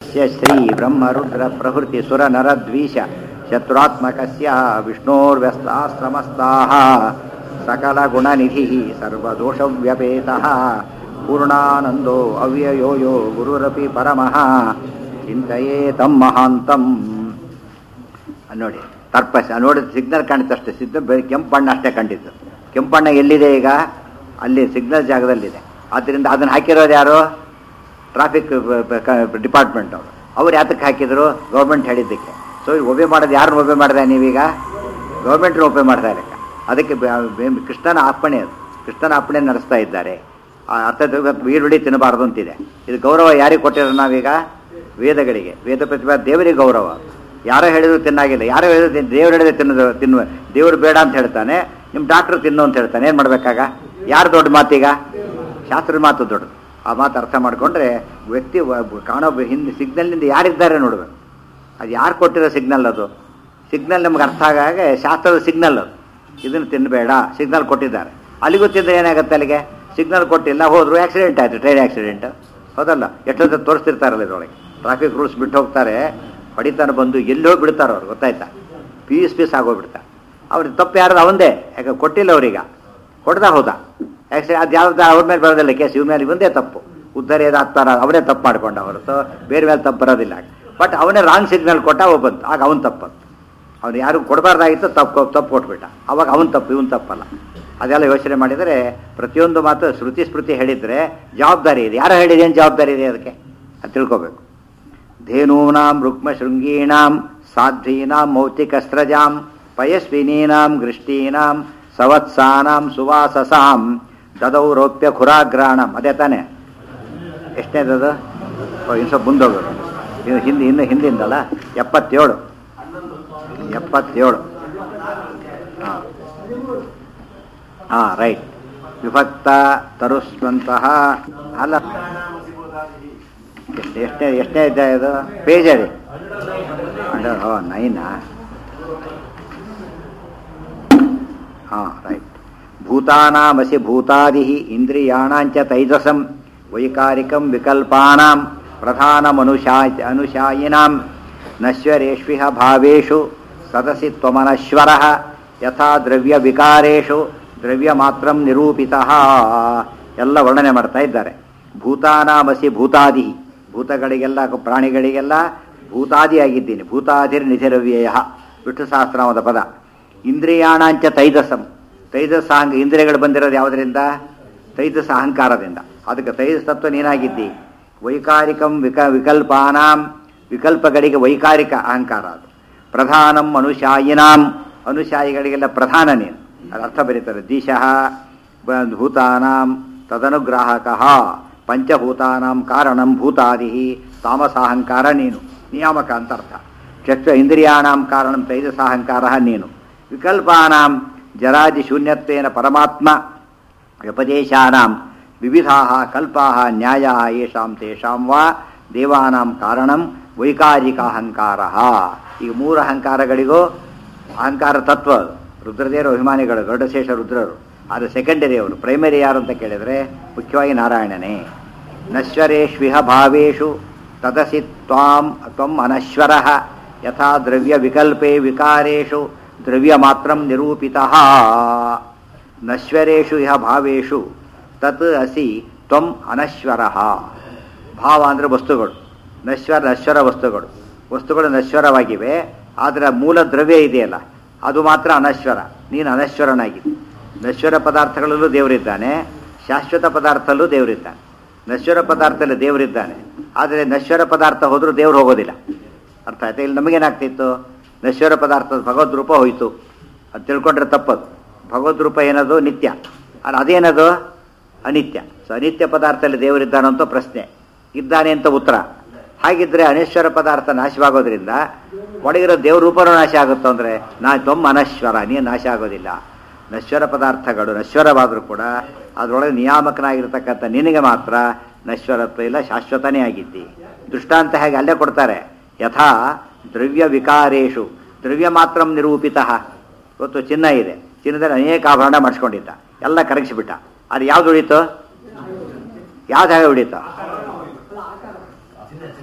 ಯಸ್ಯ ಶ್ರೀ ಬ್ರಹ್ಮರುದ್ರ ಪ್ರಭೃತಿ ಸುರ ನರದ್ವೀಷ ಶತ್ರುತ್ಮಕಸ್ಯ ವಿಷ್ಣೋರ್ವ್ಯಸ್ತಾಶ್ರಮಸ್ತಾಃ ಸಕಲ ಗುಣನಿಧಿ ಸರ್ವದೋಷವ್ಯಪೇತಃ ಪೂರ್ಣಾನಂದೋ ಅವ್ಯಯೋ ಯೋ ಗುರುರಪಿ ಪರಮಃ ಚಿಂತೆಯೇ ತಂ ಮಹಾಂತಂ ನೋಡಿ ತರ್ಪಸ್ ನೋಡಿ ಸಿಗ್ನಲ್ ಕಾಣಿತಷ್ಟೇ ಸಿಗ್ನಲ್ ಬರೀ ಕೆಂಪು ಬಣ್ಣ ಅಷ್ಟೇ ಕಂಡಿದ್ದು ಕೆಂಪು ಬಣ್ಣ ಎಲ್ಲಿದೆ ಈಗ ಅಲ್ಲಿ ಸಿಗ್ನಲ್ ಜಾಗದಲ್ಲಿದೆ ಆದ್ದರಿಂದ ಅದನ್ನು ಹಾಕಿರೋದು ಯಾರು ಟ್ರಾಫಿಕ್ ಡಿಪಾರ್ಟ್ಮೆಂಟ್ ಅವರು ಅವ್ರು ಯಾತಕ್ಕೆ ಹಾಕಿದ್ರು ಗೌರ್ಮೆಂಟ್ ಹೇಳಿದ್ದಕ್ಕೆ ಸೊ ಈಗ ಒಬ್ಬೆ ಮಾಡೋದು ಯಾರನ್ನ ಒಬ್ಬೆ ಮಾಡಿದೆ ನೀವೀಗ ಗೌರ್ಮೆಂಟ್ನ ಒಬ್ಬೆ ಮಾಡ್ತಾ ಲೆಕ್ಕ ಅದಕ್ಕೆ ಬ- ಬೆ- ಕೃಷ್ಣನ ಅಪ್ಪಣೆ ಅದು ಕೃಷ್ಣನ ಅಪ್ಪಣೆ ನಡೆಸ್ತಾ ಇದ್ದಾರೆ ಆ ಅರ್ಥದ ಈರುಳ್ಳಿ ತಿನ್ನಬಾರ್ದು ಅಂತಿದೆ ಇದು ಗೌರವ ಯಾರಿಗೆ ಕೊಟ್ಟಿರೋ ನಾವೀಗ ವೇದಗಳಿಗೆ ವೇದ ಪ್ರತಿಭಾ ದೇವರಿಗೆ ಗೌರವ ಯಾರೋ ಹೇಳಿದ್ರು ತಿನ್ನಾಗಿಲ್ಲ ಯಾರೋ ಹೇಳಿದ್ರು ತಿನ್- ದೇವ್ರು ಹೇಳಿದ್ರೆ ತಿನ್ನೋದು ತಿನ್ನುವ ದೇವ್ರು ಬೇಡ ಅಂತ ಹೇಳ್ತಾನೆ ನಿಮ್ಮ ಡಾಕ್ಟ್ರು ತಿನ್ನು ಅಂತ ಹೇಳ್ತಾನೆ ಏನು ಮಾಡ್ಬೇಕಾಗ ಯಾರು ದೊಡ್ಡ ಮಾತೀಗ ಶಾಸ್ತ್ರದ ಮಾತು ದೊಡ್ಡದು ಆ ಮಾತು ಅರ್ಥ ಮಾಡಿಕೊಂಡ್ರೆ ವ್ಯಕ್ತಿ ವ- ಕಾಣೋ ಹಿಂದೆ ಸಿಗ್ನಲ್ನಿಂದ ಯಾರಿದ್ದಾರೆ ನೋಡ್ಬೇಕು ಅದು ಯಾರು ಕೊಟ್ಟಿರೋ ಸಿಗ್ನಲ್ ಅದು ಸಿಗ್ನಲ್ ನಮ್ಗೆ ಅರ್ಥ ಆಗಾಗ ಶಾಸ್ತ್ರದ ಸಿಗ್ನಲ್ ಅದು ಇದನ್ನು ತಿನ್ನಬೇಡ ಸಿಗ್ನಲ್ ಕೊಟ್ಟಿದ್ದಾರೆ ಅಲ್ಲಿಗೂ ತಿಂದರೆ ಏನಾಗುತ್ತೆ ಅಲ್ಲಿಗೆ ಸಿಗ್ನಲ್ ಕೊಟ್ಟಿಲ್ಲ ಹೋದ್ರು ಆಕ್ಸಿಡೆಂಟ್ ಆಯಿತು ಟ್ರೈನ್ ಆಕ್ಸಿಡೆಂಟ್ ಹೌದಲ್ಲ ಎಷ್ಟೊಂದು ತೋರಿಸ್ತಿರ್ತಾರಲ್ಲ ಇದರೊಳಗೆ ಟ್ರಾಫಿಕ್ ರೂಲ್ಸ್ ಬಿಟ್ಟು ಹೋಗ್ತಾರೆ ಹೊಡಿತಾನೆ ಬಂದು ಎಲ್ಲಿ ಹೋಗಿ ಬಿಡ್ತಾರೋ ಅವ್ರು ಗೊತ್ತಾಯ್ತಾ ಪೀಸ್ ಪೀಸ್ ಆಗೋಗ್ಬಿಡ್ತಾರೆ ಅವ್ರಿಗೆ ತಪ್ಪು ಯಾರು ಅವಂದೇ ಯಾಕೆ ಕೊಟ್ಟಿಲ್ಲ ಅವ್ರೀಗ ಹೊಡೆದ ಹೋದ ಆಕ್ಸಿಡೆಂಟ್ ಅದು ಯಾವ್ದು ಅವ್ರ ಮೇಲೆ ಬರೋದಿಲ್ಲ ಕೇಸ್ ಇವ್ರ ಮೇಲೆ ಇವಂದೇ ತಪ್ಪು ಉದ್ಧಾರ ಏದಾಗ್ತಾರ ಅವನೇ ತಪ್ಪು ಮಾಡ್ಕೊಂಡ ಹೊರತು ಬೇರೆ ಮೇಲೆ ತಪ್ಪು ಬರೋದಿಲ್ಲ ಬಟ್ ಅವನೇ ರಾಂಗ್ ಸಿಗ್ನಲ್ ಕೊಟ್ಟ ಅವ ಬಂತು ಆಗ ಅವನು ತಪ್ಪಂತು ಅವ್ನು ಯಾರು ಕೊಡಬಾರ್ದಾಗಿತ್ತು ತಪ್ಪು ತಪ್ಪು ಕೊಟ್ಬಿಟ್ಟ ಅವಾಗ ಅವನು ತಪ್ಪು ಇವನು ತಪ್ಪಲ್ಲ ಅದೆಲ್ಲ ಯೋಚನೆ ಮಾಡಿದರೆ ಪ್ರತಿಯೊಂದು ಮಾತು ಶ್ರುತಿ ಸ್ಮೃತಿ ಹೇಳಿದರೆ ಜವಾಬ್ದಾರಿ ಇದೆ ಯಾರು ಹೇಳಿದೆ ಏನು ಜವಾಬ್ದಾರಿ ಇದೆ ಅದಕ್ಕೆ ಅದು ತಿಳ್ಕೊಬೇಕು ಧೇನೂನಾಂ ರುಕ್ಮ ಶೃಂಗೀಣಾಂ ಸಾಧ್ವೀನಾಂ ಮೌತಿಕಸ್ತ್ರಜಾಂ ಪಯಸ್ವಿನೀನಾಂ ಗೃಷ್ಟೀನಾಂ ಸವತ್ಸಾನಾಂ ಸುವಾಸಸಾಂ ದದೌರೋಪ್ಯ ಖುರಾಗ್ರಾಣಂ ಅದೇ ತಾನೇ ಎಷ್ಟನೇದದು ಓ, ಇನ್ನು ಸ್ವಲ್ಪ ಮುಂದೋಗೋದು ಇದು ಹಿಂದೆ ಇನ್ನು ಹಿಂದಿಂದಲ್ಲ ಎಪ್ಪತ್ತೇಳು ಎಪ್ಪತ್ತೇಳು ಹಾಂ ಹಾಂ ರೈಟ್ ವಿಭಕ್ತ ತರುಸ್ವಂತಹ ಅಲ್ಲ ಎಷ್ಟು ಎಷ್ಟೇ ಎಷ್ಟೇ ಇದೆ ಇದು ಪೇಜ್ ಹೇಳಿ ಅಂಡರ್ ಓ ನೈನಾ ಹಾಂ ರೈಟ್ ಭೂತಾನಾಮಸಿ ಭೂತಾದಿ ಇಂದ್ರಿಯಾಣಾಂಚ ತೈಜಸಂ ವೈಕಾರಿಕಂ ವಿಕಲ್ಪಾನಾಂ ಪ್ರಧಾನಮನುಶಾ ಅನುಶಾಯಿನಾಂ ನಶ್ವರೇಷ್ವಿಹ ಭಾವೇಷು ಸದಸಿ ತ್ವಮನಶ್ವರ ಯಥಾ ದ್ರವ್ಯ ವಿಕಾರೇಷು ದ್ರವ್ಯ ಮಾತ್ರ ನಿರೂಪಿತಃ ಎಲ್ಲ ವರ್ಣನೆ ಮಾಡ್ತಾ ಇದ್ದಾರೆ ಭೂತಾನಾಮಸಿ ಭೂತಾದಿ ಭೂತಗಳಿಗೆಲ್ಲ ಪ್ರಾಣಿಗಳಿಗೆಲ್ಲ ಭೂತಾದಿಯಾಗಿದ್ದೀನಿ ಭೂತಾದಿರ್ ನಿಧಿರವ್ಯಯ ವಿಷ್ಣು ಸಹಸ್ರನಾಮದ ಪದ ಇಂದ್ರಿಯಾಣಾಂಚ ತೈಜಸಂ ತೈಜಸ ಅಹಂಕ ಇಂದ್ರಿಯಗಳು ಬಂದಿರೋದು ಯಾವುದರಿಂದ ತೈಜಸ ಅಹಂಕಾರದಿಂದ ಅದಕ್ಕೆ ತೈಜಸ ತತ್ವ ನೀನಾಗಿದ್ದಿ ವೈಕಾರಿಕಂ ವಿಕ ವಿಕಲ್ಪಾನಾಂ ವಿಕಲ್ಪಗಳಿಗೆ ವೈಕಾರಿಕ ಅಹಂಕಾರ ಅದು ಪ್ರಧಾನಂ ಅನುಶಾಯಿನಾಂ ಅನುಶಾಯಿಗಳಿಗೆಲ್ಲ ಪ್ರಧಾನ ನೀನು ಅದು ಅರ್ಥ ಬರೀತಾರೆ ದಿಶಃ ಬ- ಭೂತಾನಾಂ ತದನುಗ್ರಾಹಕ ಪಂಚಭೂತಾನಾಂ ಕಾರಣಂ ಭೂತಾದಿ ತಾಮಸಾಹಂಕಾರ ನೀನು ನಿಯಾಮಕ ಅಂತ ಅರ್ಥ ಚಕ್ಷು ಇಂದ್ರಿಯಾಣಾಂ ಕಾರಣಂ ತೈಜಸಾಹಂಕಾರ ನೀನು ವಿಕಲ್ಪಾನಾಂ ಜರಾದಿ ಶೂನ್ಯತ್ವೇನ ಪರಮಾತ್ಮ ವ್ಯಪದೇಶಾನಾಂ ವಿವಿಧಾ ಕಲ್ಪಾ ನ್ಯಾಯ ಯೇಷಾಂ ತೇಷಾಂ ವಾ ದೇವಾನಾಂ ಕಾರಣಂ ವೈಕಾರಿಕ ಅಹಂಕಾರ ಈಗ ಮೂರು ಅಹಂಕಾರಗಳಿಗೂ ಅಹಂಕಾರ ತತ್ವ ಅದು. ರುದ್ರದೇವರು ಅಭಿಮಾನಿಗಳು ಗರುಡಶೇಷ ರುದ್ರರು ಆದರೆ ಸೆಕೆಂಡರಿ ಅವರು ಪ್ರೈಮರಿ ಯಾರು ಅಂತ ಕೇಳಿದರೆ ಮುಖ್ಯವಾಗಿ ನಾರಾಯಣನೇ ನಶ್ವರೇಷ್ವಿಹ ಭಾವೇಷು ತದಸಿ ತ್ವಾಂ ತ್ವಂ ಅನಶ್ವರ ಯಥಾ ದ್ರವ್ಯ ವಿಕಲ್ಪೇ ವಿಕಾರೇಷು ದ್ರವ್ಯ ಮಾತ್ರ ನಿರೂಪಿತಃ ನಶ್ವರೇಷು ಇಹ ಭಾವೇಷು ತತ್ ಅಸಿ ತ್ವಂ ಅನಶ್ವರ ಭಾವ ಅಂದರೆ ವಸ್ತುಗಳು ನಶ್ವರ ನಶ್ವರ ವಸ್ತುಗಳು ವಸ್ತುಗಳು ನಶ್ವರವಾಗಿವೆ ಆದರೆ ಮೂಲ ದ್ರವ್ಯ ಇದೆಯಲ್ಲ ಅದು ಮಾತ್ರ ಅನಶ್ವರ ನೀನು ಅನಶ್ವರನಾಗಿದ್ದೆ ನಶ್ವರ ಪದಾರ್ಥಗಳಲ್ಲೂ ದೇವರಿದ್ದಾನೆ ಶಾಶ್ವತ ಪದಾರ್ಥಲ್ಲೂ ದೇವರಿದ್ದಾನೆ ನಶ್ವರ ಪದಾರ್ಥದಲ್ಲಿ ದೇವರಿದ್ದಾನೆ ಆದರೆ ನಶ್ವರ ಪದಾರ್ಥ ಹೋದರೂ ದೇವ್ರು ಹೋಗೋದಿಲ್ಲ ಅರ್ಥ ಆಯ್ತಾ ಇಲ್ಲಿ ನಮಗೇನಾಗ್ತಿತ್ತು ನಶ್ವರ ಪದಾರ್ಥದ ಭಗವದ್ ರೂಪ ಹೋಯಿತು ಅದು ತಿಳ್ಕೊಂಡ್ರೆ ತಪ್ಪದು ಭಗವದ್ ರೂಪ ಏನದು ನಿತ್ಯ ಆದರೆ ಅದೇನದು ಅನಿತ್ಯ ಸೊ ಅನಿತ್ಯ ಪದಾರ್ಥದಲ್ಲಿ ದೇವರಿದ್ದಾನಂತ ಪ್ರಶ್ನೆ ಇದ್ದಾನೆ ಅಂತ ಉತ್ತರ ಹಾಗಿದ್ರೆ ಅನಶ್ವರ ಪದಾರ್ಥ ನಾಶವಾಗೋದ್ರಿಂದ ಒಳಗಿರೋ ದೇವ್ರ ರೂಪನೂ ನಾಶ ಆಗುತ್ತೋ ಅಂದರೆ ನಾ ತೊಮ್ಮ ಅನಶ್ವರ ನೀನು ನಾಶ ಆಗೋದಿಲ್ಲ ನಶ್ವರ ಪದಾರ್ಥಗಳು ನಶ್ವರವಾದರೂ ಕೂಡ ಅದರೊಳಗೆ ನಿಯಾಮಕನಾಗಿರ್ತಕ್ಕಂಥ ನಿನಗೆ ಮಾತ್ರ ನಶ್ವರತ್ವ ಇಲ್ಲ ಶಾಶ್ವತನೇ ಆಗಿದ್ದಿ ದೃಷ್ಟಾಂತ ಹೇಗೆ ಅಲ್ಲೇ ಕೊಡ್ತಾರೆ ಯಥಾ ದ್ರವ್ಯ ವಿಕಾರೇಶು ದ್ರವ್ಯ ಮಾತ್ರ ನಿರೂಪಿತ ಇವತ್ತು ಚಿನ್ನ ಇದೆ ಚಿನ್ನದಲ್ಲಿ ಅನೇಕ ಆಭರಣ ಮಾಡಿಸ್ಕೊಂಡಿದ್ದ ಎಲ್ಲ ಕರಗಿಸಿಬಿಟ್ಟ ಅದು ಯಾವ್ದು ಉಳಿತು ಯಾವ್ದು ಹಾಗೆ ಉಳಿತು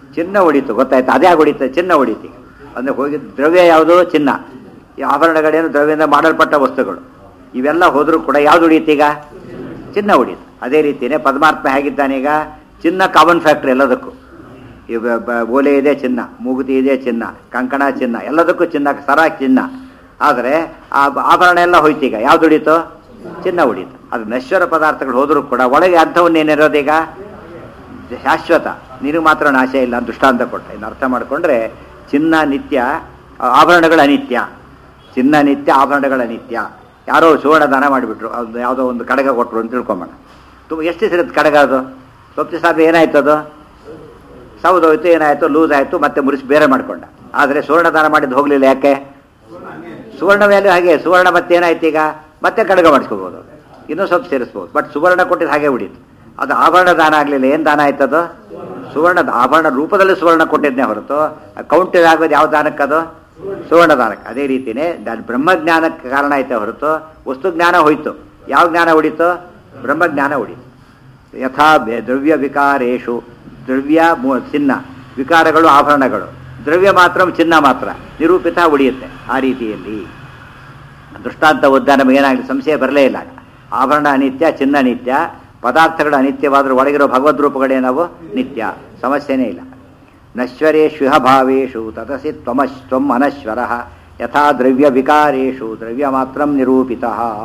ಚಿನ್ನ ಹೊಡಿತು ಗೊತ್ತಾಯ್ತು ಅದೇ ಹೊಡಿತು ಚಿನ್ನ ಹೊಡಿತು ಈಗ ಅಂದರೆ ಹೋಗಿ ದ್ರವ್ಯ ಯಾವುದು ಚಿನ್ನ ಈ ಆಭರಣಗಳೇನು ದ್ರವ್ಯದಿಂದ ಮಾಡಲ್ಪಟ್ಟ ವಸ್ತುಗಳು ಇವೆಲ್ಲ ಹೋದರೂ ಕೂಡ ಯಾವ್ದು ಹೊಡಿಯುತ್ತೆ ಈಗ ಚಿನ್ನ ಹೊಡಿತು ಅದೇ ರೀತಿಯೇ ಪರಮಾತ್ಮ ಹೇಗಿದ್ದಾನೆ ಈಗ ಚಿನ್ನ ಕಾಮನ್ ಫ್ಯಾಕ್ಟ್ರಿ ಎಲ್ಲದಕ್ಕೂ ಈ ಬ- ಬ- ಓಲೆ ಇದೆ ಚಿನ್ನ ಮೂಗುತಿ ಇದೆ ಚಿನ್ನ ಕಂಕಣ ಚಿನ್ನ ಎಲ್ಲದಕ್ಕೂ ಚಿನ್ನ ಸರ ಚಿನ್ನ ಆದರೆ ಆ ಬ- ಆಭರಣ ಎಲ್ಲ ಹೋಯ್ತು ಈಗ ಯಾವ್ದು ಹೊಡೀತು ಚಿನ್ನ ಹೊಡೀತು ಅದು ನಶ್ವರ ಪದಾರ್ಥಗಳು ಹೋದರೂ ಕೂಡ ಒಳಗೆ ಅರ್ಥವನ್ನೇನಿರೋದೀಗ ಶಾಶ್ವತ ನಿನಗೆ ಮಾತ್ರ ನಾಶ ಇಲ್ಲ ಅಂತ ದೃಷ್ಟಾಂತ ಕೊಟ್ಟ ಇನ್ನು ಅರ್ಥ ಮಾಡಿಕೊಂಡ್ರೆ ಚಿನ್ನ ನಿತ್ಯ ಆ- ಆಭರಣಗಳ ಅನಿತ್ಯ ಚಿನ್ನ ನಿತ್ಯ ಆಭರಣಗಳ ನಿತ್ಯ ಯಾರೋ ಸುವರ್ಣ ದಾನ ಮಾಡಿಬಿಟ್ರು ಅದು ಯಾವುದೋ ಒಂದು ಕಡಗ ಕೊಟ್ಟರು ಅಂತ ತಿಳ್ಕೊಂಬೋಣ ತುಂಬ ಎಷ್ಟು ದಿವಸ ಕಡಗ ಅದು ಸ್ವಲ್ಪ ದಿವಸ ಏನಾಯ್ತು ಅದು ಸೌದೋಯ್ತು ಏನಾಯ್ತು ಲೂಸ್ ಆಯಿತು ಮತ್ತೆ ಮುರಿಸಿ ಬೇರೆ ಮಾಡ್ಕೊಂಡ ಆದರೆ ಸುವರ್ಣ ದಾನ ಮಾಡಿದ್ದು ಹೋಗಲಿಲ್ಲ ಯಾಕೆ ಸುವರ್ಣ ವ್ಯಾಲ್ಯೂ ಹಾಗೆ ಸುವರ್ಣ ಮತ್ತೆ ಏನಾಯ್ತು ಈಗ ಮತ್ತೆ ಕಡಗ ಮಾಡಿಸ್ಕೋಬೋದು ಇನ್ನೂ ಸ್ವಲ್ಪ ಸೇರಿಸ್ಬೋದು ಬಟ್ ಸುವರ್ಣ ಕೊಟ್ಟಿದ್ದು ಹಾಗೆ ಉಡೀತು ಅದು ಆಭರಣ ದಾನ ಆಗಲಿಲ್ಲ ಏನು ದಾನ ಆಯ್ತದು ಸುವರ್ಣದ ಆಭರಣ ರೂಪದಲ್ಲಿ ಸುವರ್ಣ ಕೊಟ್ಟಿದ್ದೇ ಹೊರತು ಕೌಂಟ್ ಆಗೋದು ಯಾವ ದಾನಕ್ಕದು ಸುವರ್ಣ ದಾನಕ್ಕೆ ಅದೇ ರೀತಿಯೇ ದ- ಬ್ರಹ್ಮಜ್ಞಾನಕ್ಕೆ ಕಾರಣ ಆಯ್ತೆ ಹೊರತು ವಸ್ತು ಜ್ಞಾನ ಹೋಯ್ತು ಯಾವ ಜ್ಞಾನ ಉಡೀತು ಬ್ರಹ್ಮಜ್ಞಾನ ಉಡೀತು ಯಥಾ ಬೆ- ದ್ರವ್ಯ ವಿಕಾರೇಶು ದ್ರವ್ಯ ಮೂ- ಚಿನ್ನ ವಿಕಾರಗಳು ಆಭರಣಗಳು ದ್ರವ್ಯ ಮಾತ್ರ ಚಿನ್ನ ಮಾತ್ರ ನಿರೂಪಿತ ಉಳಿಯುತ್ತೆ ಆ ರೀತಿಯಲ್ಲಿ ದೃಷ್ಟಾಂತ ಓದ್ದ ನಮಗೇನಾಗಲಿ ಸಂಶಯ ಬರಲೇ ಇಲ್ಲ ಆಭರಣ ಅನಿತ್ಯ ಚಿನ್ನ ನಿತ್ಯ ಪದಾರ್ಥಗಳು ಅನಿತ್ಯವಾದರೂ ಒಳಗಿರೋ ಭಗವದ್ ರೂಪಗಳೇನವು ನಿತ್ಯ ಸಮಸ್ಯೆನೇ ಇಲ್ಲ ನಶ್ವರೇಷ್ವಿಹ ಭಾವೇಶು ತತಸಿ ತ್ವಮಶ್ ತ್ವಂ ಅನಶ್ವರ ಯಥಾ ದ್ರವ್ಯ ವಿಕಾರೇಶು ದ್ರವ್ಯ ಮಾತ್ರ ನಿರೂಪಿತ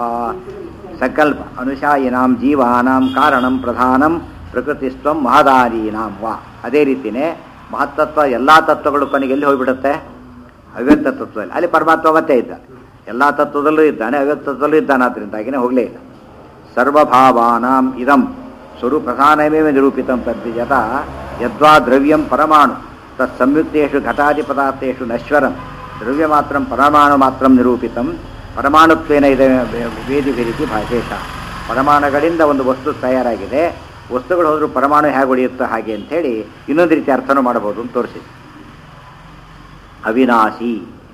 ಸಂಕಲ್ಪ ಅನುಶಾಯಿನಾಂ ಜೀವಾನಾಂ ಕಾರಣಂ ಪ್ರಧಾನಂ ಪ್ರಕೃತಿಸ್ತ್ವಂ ಮಹದಾರೀನಾಂ ವಾ ಅದೇ ರೀತಿಯೇ ಮಹತ್ತತ್ವ ಎಲ್ಲ ತತ್ವಗಳು ಕೊನೆಗೆ ಎಲ್ಲಿ ಹೋಗ್ಬಿಡುತ್ತೆ ಅವ್ಯಕ್ತ ತತ್ವದಲ್ಲಿ ಅಲ್ಲಿ ಪರಮಾತ್ಮ ಮತ್ತೆ ಇದ್ದಾನೆ ಎಲ್ಲ ತತ್ವದಲ್ಲೂ ಇದ್ದಾನೆ ಅವ್ಯಕ್ತ ತತ್ವದಲ್ಲೂ ಇದ್ದಾನೆ ಅದರಿಂದಾಗಿನೇ ಹೋಗಲೇ ಇಲ್ಲ ಸರ್ವಭಾವಾನಾಂ ಇದಂ ಸ್ವರೂಪಧಾನಮೇವ ನಿರೂಪಿತಂ ತದ್ದಿ ಯಥಾ ಯದ್ವಾ ದ್ರವ್ಯಂ ಪರಮಾಣು ತತ್ ಸಂಯುಕ್ತೇಷು ಘಟಾದಿ ಪದಾರ್ಥೇಷು ನಶ್ವರಂ ದ್ರವ್ಯ ಮಾತ್ರ ಪರಮಾಣು ಮಾತ್ರ ನಿರೂಪಿತಂ ಪರಮಾಣುತ್ವೇನ ಇದೆ ವೇದಿ ವೇದಿಕೆ ಭಾಷೇಶ ಪರಮಾಣುಗಳಿಂದ ಒಂದು ವಸ್ತು ತಯಾರಾಗಿದೆ ವಸ್ತುಗಳು ಹೋದರೂ ಪರಮಾಣು ಹೇಗೆ ಉಳಿಯುತ್ತೋ ಹಾಗೆ ಅಂಥೇಳಿ ಇನ್ನೊಂದು ರೀತಿ ಅರ್ಥನೂ ಮಾಡಬಹುದು ಅಂತ ತೋರಿಸಿದೆ ಅವಿನಾಶಿ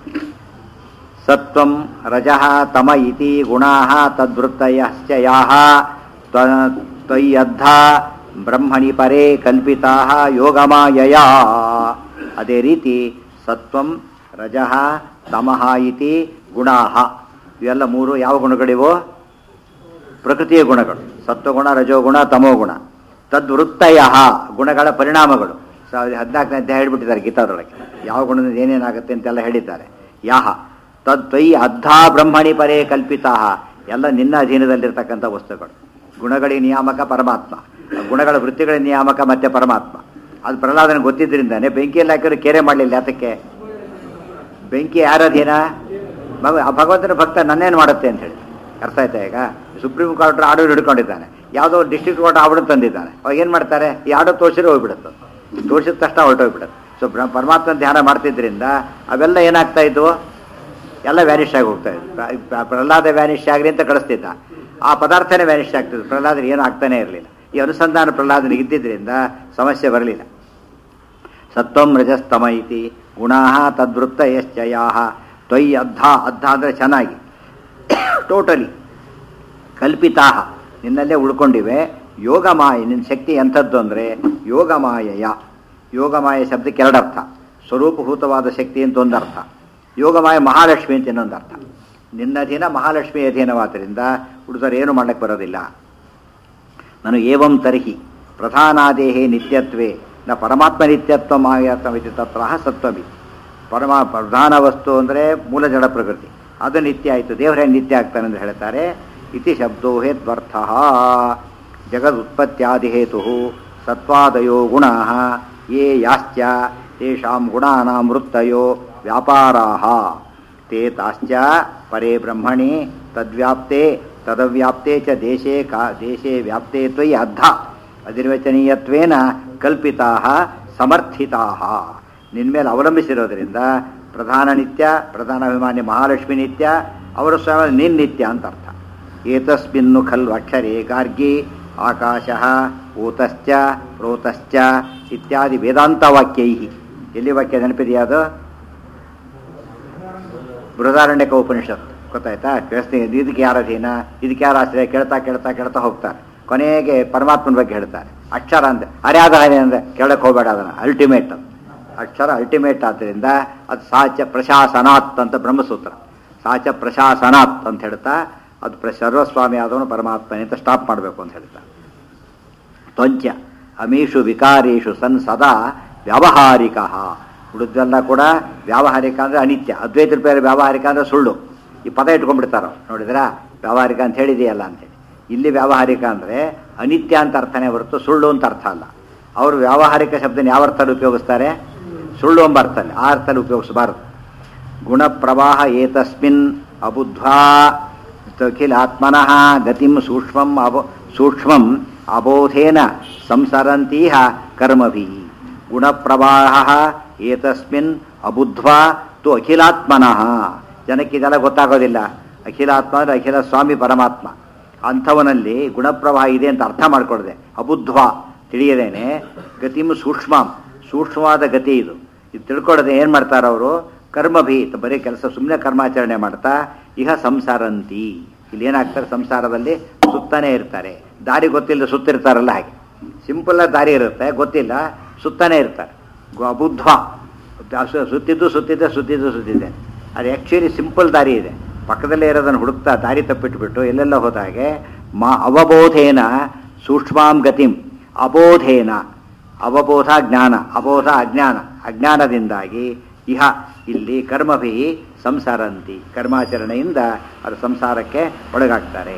ಸತ್ವಂ ರಜಃ ತಮ ಇತಿ ಗುಣಾಃ ತದ್ವೃತ್ತಯಶ್ಚ ಯಾಃ ತ್ವ- ತ್ವಯ್ಯದ್ಧ ಬ್ರಹ್ಮಣಿ ಪರೇ ಕಲ್ಪಿತಾಃ ಯೋಗಮಾಯಯ ಅದೇ ರೀತಿ ಸತ್ವಂ ರಜಃ ತಮಃ ಇತಿ ಗುಣಾಃ ಇವೆಲ್ಲ ಮೂರು ಯಾವ ಗುಣಗಳಿವೋ ಪ್ರಕೃತಿಯ ಗುಣಗಳು ಸತ್ವಗುಣ ರಜೋಗುಣ ತಮೋಗುಣ ತದ್ವೃತ್ತಯ ಗುಣಗಳ ಪರಿಣಾಮಗಳು ಸಾವಿರದ ಹದಿನಾಲ್ಕನೇ ಅಧ್ಯಾಯ ಹೇಳ್ಬಿಟ್ಟಿದ್ದಾರೆ ಗೀತಾದೊಳಗೆ ಯಾವ ಗುಣದಿಂದ ಏನೇನಾಗುತ್ತೆ ಅಂತೆಲ್ಲ ಹೇಳಿದ್ದಾರೆ ಯಾಹ ತದ್ವೈ ಅದ್ಧಾ ಬ್ರಹ್ಮಣಿ ಪರೇ ಕಲ್ಪಿತಾ ಎಲ್ಲ ನಿನ್ನ ಅಧೀನದಲ್ಲಿರ್ತಕ್ಕಂಥ ವಸ್ತುಗಳು ಗುಣಗಳಿಗೆ ನಿಯಾಮಕ ಪರಮಾತ್ಮ ಆ ಗುಣಗಳ ವೃತ್ತಿಗಳ ನಿಯಾಮಕ ಮತ್ತೆ ಪರಮಾತ್ಮ ಅದು ಪ್ರಹ್ಲಾದನ ಗೊತ್ತಿದ್ದರಿಂದಾನೆ ಬೆಂಕಿಯಲ್ಲಿ ಹಾಕಿದ್ರೆ ಕೆರೆ ಮಾಡಲಿಲ್ಲ ಯಾತಕ್ಕೆ ಬೆಂಕಿ ಯಾರ ಅಧೀನ ಭಗ- ಆ ಭಗವಂತನ ಭಕ್ತ ನನ್ನೇನು ಮಾಡುತ್ತೆ ಅಂತ ಹೇಳಿ ಅರ್ಥ ಆಯ್ತಾ ಈಗ ಸುಪ್ರೀಂ ಕೋರ್ಟ್ ಆರ್ಡರ್ ಹಿಡ್ಕೊಂಡಿದ್ದಾನೆ ಯಾವುದೋ ಡಿಸ್ಟ್ರಿಕ್ಟ್ ಕೋರ್ಟ್ ಆರ್ಡರ್ ತಂದಿದ್ದಾನೆ ಅವಾಗ ಏನು ಮಾಡ್ತಾರೆ ಈ ಆರ್ಡರ್ ತೋರಿಸಿದ್ರೆ ಹೋಗ್ಬಿಡುತ್ತೆ ತೋರಿಸಿದ ತಕ್ಷಣ ಹೊರಟೋಗ್ಬಿಡುತ್ತೆ ಸೊ ಬ್ರ- ಪರಮಾತ್ಮನ ಧ್ಯಾನ ಮಾಡ್ತಿದ್ರಿಂದ ಅವೆಲ್ಲ ಏನಾಗ್ತಾ ಇದ್ವು ಎಲ್ಲ ವ್ಯಾನಿಷ್ ಆಗಿ ಹೋಗ್ತಾ ಇದ್ವು ಪ್ರ- ಪ್ರ- ಪ್ರಹ್ಲಾದ ವ್ಯಾನಿಷ್ ಆಗಲಿ ಅಂತ ಕಳಿಸ್ತಿದ್ದ ಆ ಪದಾರ್ಥನೇ ವ್ಯಾನಿಷ್ ಆಗ್ತಿದ್ದು ಪ್ರಹ್ಲಾದನ ಏನು ಆಗ್ತಾನೆ ಇರಲಿಲ್ಲ ಈ ಅನುಸಂಧಾನ ಪ್ರಹ್ಲಾದನಿಗೆ ಇದ್ದಿದ್ದರಿಂದ ಸಮಸ್ಯೆ ಬರಲಿಲ್ಲ ಸತ್ವಂ ರಜಸ್ತಮ ಇತಿ ಗುಣಾ ತದ್ವೃತ್ತ ಯಶ್ಚಯಾ ತ್ವಯ್ ಅದ್ಧ ಅದ್ಧ ಅಂದರೆ ಚೆನ್ನಾಗಿ ಟೋಟಲಿ ಕಲ್ಪಿತಾ ನಿನ್ನಲ್ಲೇ ಉಳ್ಕೊಂಡಿವೆ ಯೋಗಮಾಯ ನಿನ್ನ ಶಕ್ತಿ ಎಂಥದ್ದು ಅಂದರೆ ಯೋಗಮಾಯಯ ಯೋಗಮಾಯ ಶಬ್ದಕ್ಕೆ ಎರಡರ್ಥ ಸ್ವರೂಪಭೂತವಾದ ಶಕ್ತಿ ಅಂತ ಒಂದು ಅರ್ಥ ಯೋಗಮಾಯ ಮಹಾಲಕ್ಷ್ಮಿ ಅಂತ ಇನ್ನೊಂದು ಅರ್ಥ ನಿನ್ನ ಅಧೀನ ಮಹಾಲಕ್ಷ್ಮಿ ಅಧೀನವಾದ್ದರಿಂದ ಹುಡುಗರು ಏನು ಮಾಡಕ್ಕೆ ಬರೋದಿಲ್ಲ ನಾನು ಏವಂ ತರ್ಹಿ ಪ್ರಧಾನಾದೇಹೇ ನಿತ್ಯತ್ವೇ ನ ಪರಮಾತ್ಮ ನಿತ್ಯತ್ವ ಮಾಯಾತ್ಮವಿತಿ ತತ್ರ ಸತ್ವಮಿ ಪರಮ ಪ್ರಧಾನ ವಸ್ತು ಅಂದರೆ ಮೂಲ ಜಡ ಪ್ರಕೃತಿ ಅದು ನಿತ್ಯ ಆಯಿತು ದೇವರೇ ನಿತ್ಯ ಆಗ್ತಾನೆ ಅಂತ ಹೇಳ್ತಾರೆ ಇತಿ ಶಬ್ದೋ ಹೇತ್ವರ್ಥ ಜಗದುತ್ಪತ್ಯಾದಿಹೇತು ಸತ್ವಾದಯೋ ಗುಣ ಯೇ ಯಾಶ್ಚ ತೇಷಾಂ ಗುಣಾನಾಂ ವೃತ್ತಯೋ ವ್ಯಾಪಾರಾಹ ते ताश्च परे ब्रह्मणि तद्व्याप्ते तदव्याप्ते च देशे का देशे व्याप्ते त्वयि अद्धा ಅನಿರ್ವಚನೀಯತ್ವೇನ ಕಲ್ಪಿತಾ ಸಮರ್ಥಿತಾ ನಿನ್ಮೇಲೆ ಅವಲಂಬಿಸಿರೋದ್ರಿಂದ ಪ್ರಧಾನ ನಿತ್ಯ ಪ್ರಧಾನ ಅಭಿಮಾನಿ ಮಹಾಲಕ್ಷ್ಮಿ ನಿತ್ಯ ಅವರು ಸ್ವಯಂ ನಿನ್ ನಿತ್ಯ ಅಂತ ಅರ್ಥ ಏತಸ್ಮಿನ್ನು ಖಲ್ವ ಅಕ್ಷರೇ ಗಾರ್ಗಿ ಆಕಾಶ ಊತಶ್ಚ ಪ್ರೋತಶ್ಚ ಇತ್ಯಾದಿ ವೇದಾಂತ ವಾಕ್ಯೈ ಎಲ್ಲಿ ವಾಕ್ಯ ನೆನಪಿದೆಯಾ ಅದು ಬೃಹದಾರಣ್ಯಕ ಉಪನಿಷತ್ ಗೊತ್ತಾಯ್ತಾ ಕೇಳಿಸ್ತೀನಿ ಇದಕ್ಕೆ ಯಾರ ಅಧೀನ ಇದಕ್ಕೆ ಯಾರ ಆಶ್ರಯ ಕೇಳ್ತಾ ಕೇಳ್ತಾ ಕೇಳ್ತಾ ಹೋಗ್ತಾರೆ ಕೊನೆಗೆ ಪರಮಾತ್ಮನ ಬಗ್ಗೆ ಹೇಳ್ತಾರೆ ಅಕ್ಷರ ಅಂತ ಅರ್ಯಾದ ಹರಿ ಅಂದರೆ ಕೇಳಕ್ಕೆ ಹೋಗಬೇಡ ಅದನ್ನು ಅಲ್ಟಿಮೇಟ್ ಅದು ಅಕ್ಷರ ಅಲ್ಟಿಮೇಟ್ ಆದ್ದರಿಂದ ಅದು ಸಾಚ ಪ್ರಶಾಸನಾತ್ ಅಂತ ಬ್ರಹ್ಮಸೂತ್ರ ಸಾಚ ಪ್ರಶಾಸನಾತ್ ಅಂತ ಹೇಳ್ತಾ ಅದು ಪ್ರ ಸರ್ವಸ್ವಾಮಿ ಆದವನು ಪರಮಾತ್ಮನೇ ಅಂತ ಸ್ಟಾಪ್ ಮಾಡಬೇಕು ಅಂತ ಹೇಳ್ತಾ ತ್ವಂಚ ಅಮೀಷು ವಿಕಾರೇಷು ಸನ್ ಸದಾ ವ್ಯಾವಹಾರಿಕ ಉಳಿದೆಲ್ಲ ಕೂಡ ವ್ಯಾವಹಾರಿಕ ಅಂದರೆ ಅನಿತ್ಯ ಅದ್ವೈತ ರೂಪಾಯಿ ವ್ಯಾವಹಾರಿಕ ಅಂದರೆ ಸುಳ್ಳು ಈ ಪದ ಇಟ್ಕೊಂಡ್ಬಿಡ್ತಾರೋ ನೋಡಿದ್ರಾ ವ್ಯಾವಹಾರಿಕ ಅಂತ ಹೇಳಿದೆಯಲ್ಲ ಅಂತೇಳಿ ಇಲ್ಲಿ ವ್ಯಾವಹಾರಿಕ ಅಂದರೆ ಅನಿತ್ಯ ಅಂತ ಅರ್ಥನೇ ಹೊರತು ಸುಳ್ಳು ಅಂತ ಅರ್ಥ ಅಲ್ಲ ಅವರು ವ್ಯಾವಹಾರಿಕ ಶಬ್ದನ ಯಾವ ಅರ್ಥದಲ್ಲಿ ಉಪಯೋಗಿಸ್ತಾರೆ ಸುಳ್ಳು ಎಂಬ ಅರ್ಥದಲ್ಲಿ ಆ ಅರ್ಥದಲ್ಲಿ ಉಪಯೋಗಿಸಬಾರದು ಗುಣಪ್ರವಾಹ ಏತಸ್ಮಿನ್ ಅಬುದ್ಧ್ವಾ ಅಖಿಲಾತ್ಮನಃ ಗತಿಂ ಸೂಕ್ಷ್ಮಂ ಅಬೋ ಸೂಕ್ಷ್ಮಂ ಅಬೋಧೇನ ಸಂಸರಂತೀಹ ಕರ್ಮಭಿ ಗುಣಪ್ರವಾಹ ಏತಸ್ಮಿನ್ ಅಬುದ್ಧ್ವಾ ತು ಅಖಿಲಾತ್ಮನಃ ಜನಕ್ಕೆ ಇದೆಲ್ಲ ಗೊತ್ತಾಗೋದಿಲ್ಲ ಅಖಿಲಾತ್ಮ ಅಂದರೆ ಅಖಿಲ ಸ್ವಾಮಿ ಪರಮಾತ್ಮ ಅಂಥವನಲ್ಲಿ ಗುಣಪ್ರವಾಹ ಇದೆ ಅಂತ ಅರ್ಥ ಮಾಡ್ಕೊಳ್ದೆ ಅಬುದ್ಧ್ವಾ ತಿಳಿಯದೇನೆ ಗತಿಂ ಸೂಕ್ಷ್ಮಂ ಸೂಕ್ಷ್ಮವಾದ ಗತಿ ಇದು ಇದು ತಿಳ್ಕೊಳ್ಳದೆ ಏನು ಮಾಡ್ತಾರೆ ಅವರು ಕರ್ಮಭಿ ಬರೀ ಕೆಲಸ ಸುಮ್ಮನೆ ಕರ್ಮಾಚರಣೆ ಮಾಡ್ತಾ ಇಹ ಸಂಸಾರಂತಿ ಇಲ್ಲಿ ಏನಾಗ್ತಾರೆ ಸಂಸಾರದಲ್ಲಿ ಸುತ್ತಾನೆ ಇರ್ತಾರೆ ದಾರಿ ಗೊತ್ತಿಲ್ಲ ಸುತ್ತಿರ್ತಾರಲ್ಲ ಹಾಗೆ ಸಿಂಪಲ್ ದಾರಿ ಇರುತ್ತೆ ಗೊತ್ತಿಲ್ಲ ಸುತ್ತಾನೆ ಇರ್ತಾರೆ ಗೊ- ಅಬುದ್ಧ ಸು- ಸುತ್ತಿದ್ದು ಸುತ್ತಿದ್ದೆ ಸುತ್ತಿದ್ದು ಸುತ್ತಿದ್ದೆ ಅದು ಆ್ಯಕ್ಚುಲಿ ಸಿಂಪಲ್ ದಾರಿ ಇದೆ ಪಕ್ಕದಲ್ಲೇ ಇರೋದನ್ನು ಹುಡುಕ್ತಾ ದಾರಿ ತಪ್ಪಿಟ್ಬಿಟ್ಟು ಎಲ್ಲೆಲ್ಲ ಹೋದಾಗೆ ಮಾ ಅವಬೋಧೇನ ಸೂಕ್ಷ್ಮಾಂ ಗತಿಂ ಅಬೋಧೇನ ಅವಬೋಧ ಜ್ಞಾನ ಅಬೋಧ ಅಜ್ಞಾನ ಅಜ್ಞಾನದಿಂದಾಗಿ ಇಹ ಇಲ್ಲಿ ಕರ್ಮಭಿ ಸಂಸಾರಂತಿ ಕರ್ಮಾಚರಣೆಯಿಂದ ಅದು ಸಂಸಾರಕ್ಕೆ ಒಳಗಾಗ್ತಾರೆ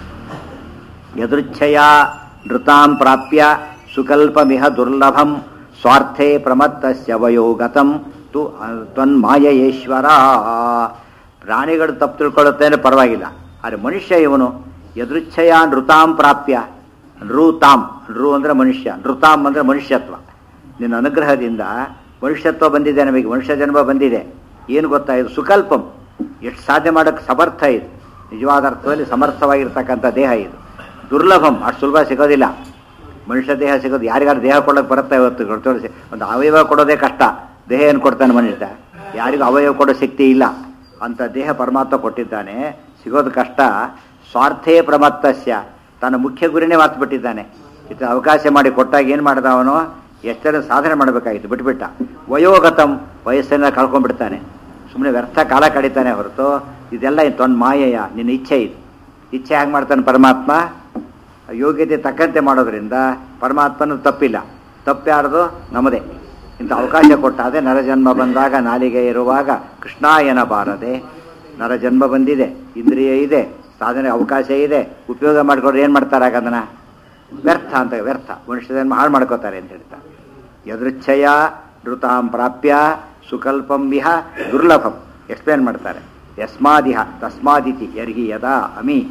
ಯದೃಚ್ಛಯ ನೃತಾಂ ಪ್ರಾಪ್ಯ ಸುಕಲ್ಪಮಿಹ ದುರ್ಲಭಂ ಸ್ವಾರ್ಥೇ ಪ್ರಮತ್ತಸ್ಯ ವಯೋಗತಂ ತು ತ್ವನ್ಮಾಯೇಶ್ವರ ಪ್ರಾಣಿಗಳು ತಪ್ಪು ತಿಳ್ಕೊಳ್ಳುತ್ತೇನೆ ಪರವಾಗಿಲ್ಲ ಆದರೆ ಮನುಷ್ಯ ಇವನು ಯದೃಚ್ಛಯ ನೃತಾಂ ಪ್ರಾಪ್ಯ ನೃತಾಂ ನೃ ಅಂದರೆ ಮನುಷ್ಯ ನೃತಾಂ ಅಂದರೆ ಮನುಷ್ಯತ್ವ ನಿನ್ನ ಅನುಗ್ರಹದಿಂದ ಮನುಷ್ಯತ್ವ ಬಂದಿದೆ ನಮಗೆ ಮನುಷ್ಯ ಜನ್ಮ ಬಂದಿದೆ ಏನು ಗೊತ್ತಾ ಇದು ಸುಕಲ್ಪಂ ಎಷ್ಟು ಸಾಧ್ಯ ಮಾಡೋಕ್ಕೆ ಸಮರ್ಥ ಇದು ನಿಜವಾದ ಅರ್ಥದಲ್ಲಿ ಸಮರ್ಥವಾಗಿರ್ತಕ್ಕಂಥ ದೇಹ ಇದು ದುರ್ಲಭಂ ಅಷ್ಟು ಸುಲಭ ಸಿಗೋದಿಲ್ಲ ಮನುಷ್ಯ ದೇಹ ಸಿಗೋದು ಯಾರಿಗಾರು ದೇಹ ಕೊಡೋಕೆ ಬರುತ್ತೆ ಇವತ್ತು ಗೊತ್ತೋಳಿಸಿ ಒಂದು ಅವಯವ ಕೊಡೋದೇ ಕಷ್ಟ ದೇಹ ಏನು ಕೊಡ್ತಾನೆ ಮನುಷ್ಯ ಯಾರಿಗೂ ಅವಯವ ಕೊಡೋ ಶಕ್ತಿ ಇಲ್ಲ ಅಂತ ದೇಹ ಪರಮಾತ್ಮ ಕೊಟ್ಟಿದ್ದಾನೆ ಸಿಗೋದು ಕಷ್ಟ ಸ್ವಾರ್ಥೇ ಪ್ರಮತ್ತಸ್ಯ ತನ್ನ ಮುಖ್ಯ ಗುರಿನೇ ಮಾತುಬಿಟ್ಟಿದ್ದಾನೆ ಇದು ಅವಕಾಶ ಮಾಡಿ ಕೊಟ್ಟಾಗ ಏನು ಮಾಡ್ದ ಅವನು ಎಷ್ಟರ ಸಾಧನೆ ಮಾಡಬೇಕಾಗಿತ್ತು ಬಿಟ್ಬಿಟ್ಟ ವಯೋಗತಂ ವಯಸ್ಸನ್ನ ಕಳ್ಕೊಂಡ್ಬಿಡ್ತಾನೆ ಸುಮ್ಮನೆ ವ್ಯರ್ಥ ಕಾಲ ಕಡಿತಾನೆ ಹೊರತು ಇದೆಲ್ಲ ತೊಂದು ಮಾಯೆಯ ನಿನ್ನ ಇಚ್ಛೆ ಇದು ಇಚ್ಛೆ ಹೇಗೆ ಮಾಡ್ತಾನೆ ಪರಮಾತ್ಮ ಯೋಗ್ಯತೆ ತಕ್ಕಂತೆ ಮಾಡೋದ್ರಿಂದ ಪರಮಾತ್ಮನ ತಪ್ಪಿಲ್ಲ ತಪ್ಪ್ಯಾರ್ದು ನಮ್ಮದೇ ಇಂಥ ಅವಕಾಶ ಕೊಟ್ಟಾದೆ ನರಜನ್ಮ ಬಂದಾಗ ನಾಲಿಗೆ ಇರುವಾಗ ಕೃಷ್ಣಾಯನ ಬಾರದೆ ನರಜನ್ಮ ಬಂದಿದೆ ಇಂದ್ರಿಯ ಇದೆ ಸಾಧನೆ ಅವಕಾಶ ಇದೆ ಉಪಯೋಗ ಮಾಡ್ಕೊಂಡ್ರೆ ಏನು ಮಾಡ್ತಾರೆ ಆಗ ಅದನ್ನ ವ್ಯರ್ಥ ಅಂತ ವ್ಯರ್ಥ ಮನುಷ್ಯ ಜನ್ಮ ಹಾಳು ಮಾಡ್ಕೋತಾರೆ ಅಂತ ಹೇಳ್ತಾರೆ ಯದೃಚ್ಛಯ ನೃತಾಂ ಪ್ರಾಪ್ಯ ಸುಕಲ್ಪಂ ವಿಹ ದುರ್ಲಭಂ ಎಕ್ಸ್ಪ್ಲೇನ್ ಮಾಡ್ತಾರೆ ಯಸ್ಮಾದಿಹ ತಸ್ಮಾದಿತಿ ಯರ್ಹಿ ಯದಾ ಅಮಿ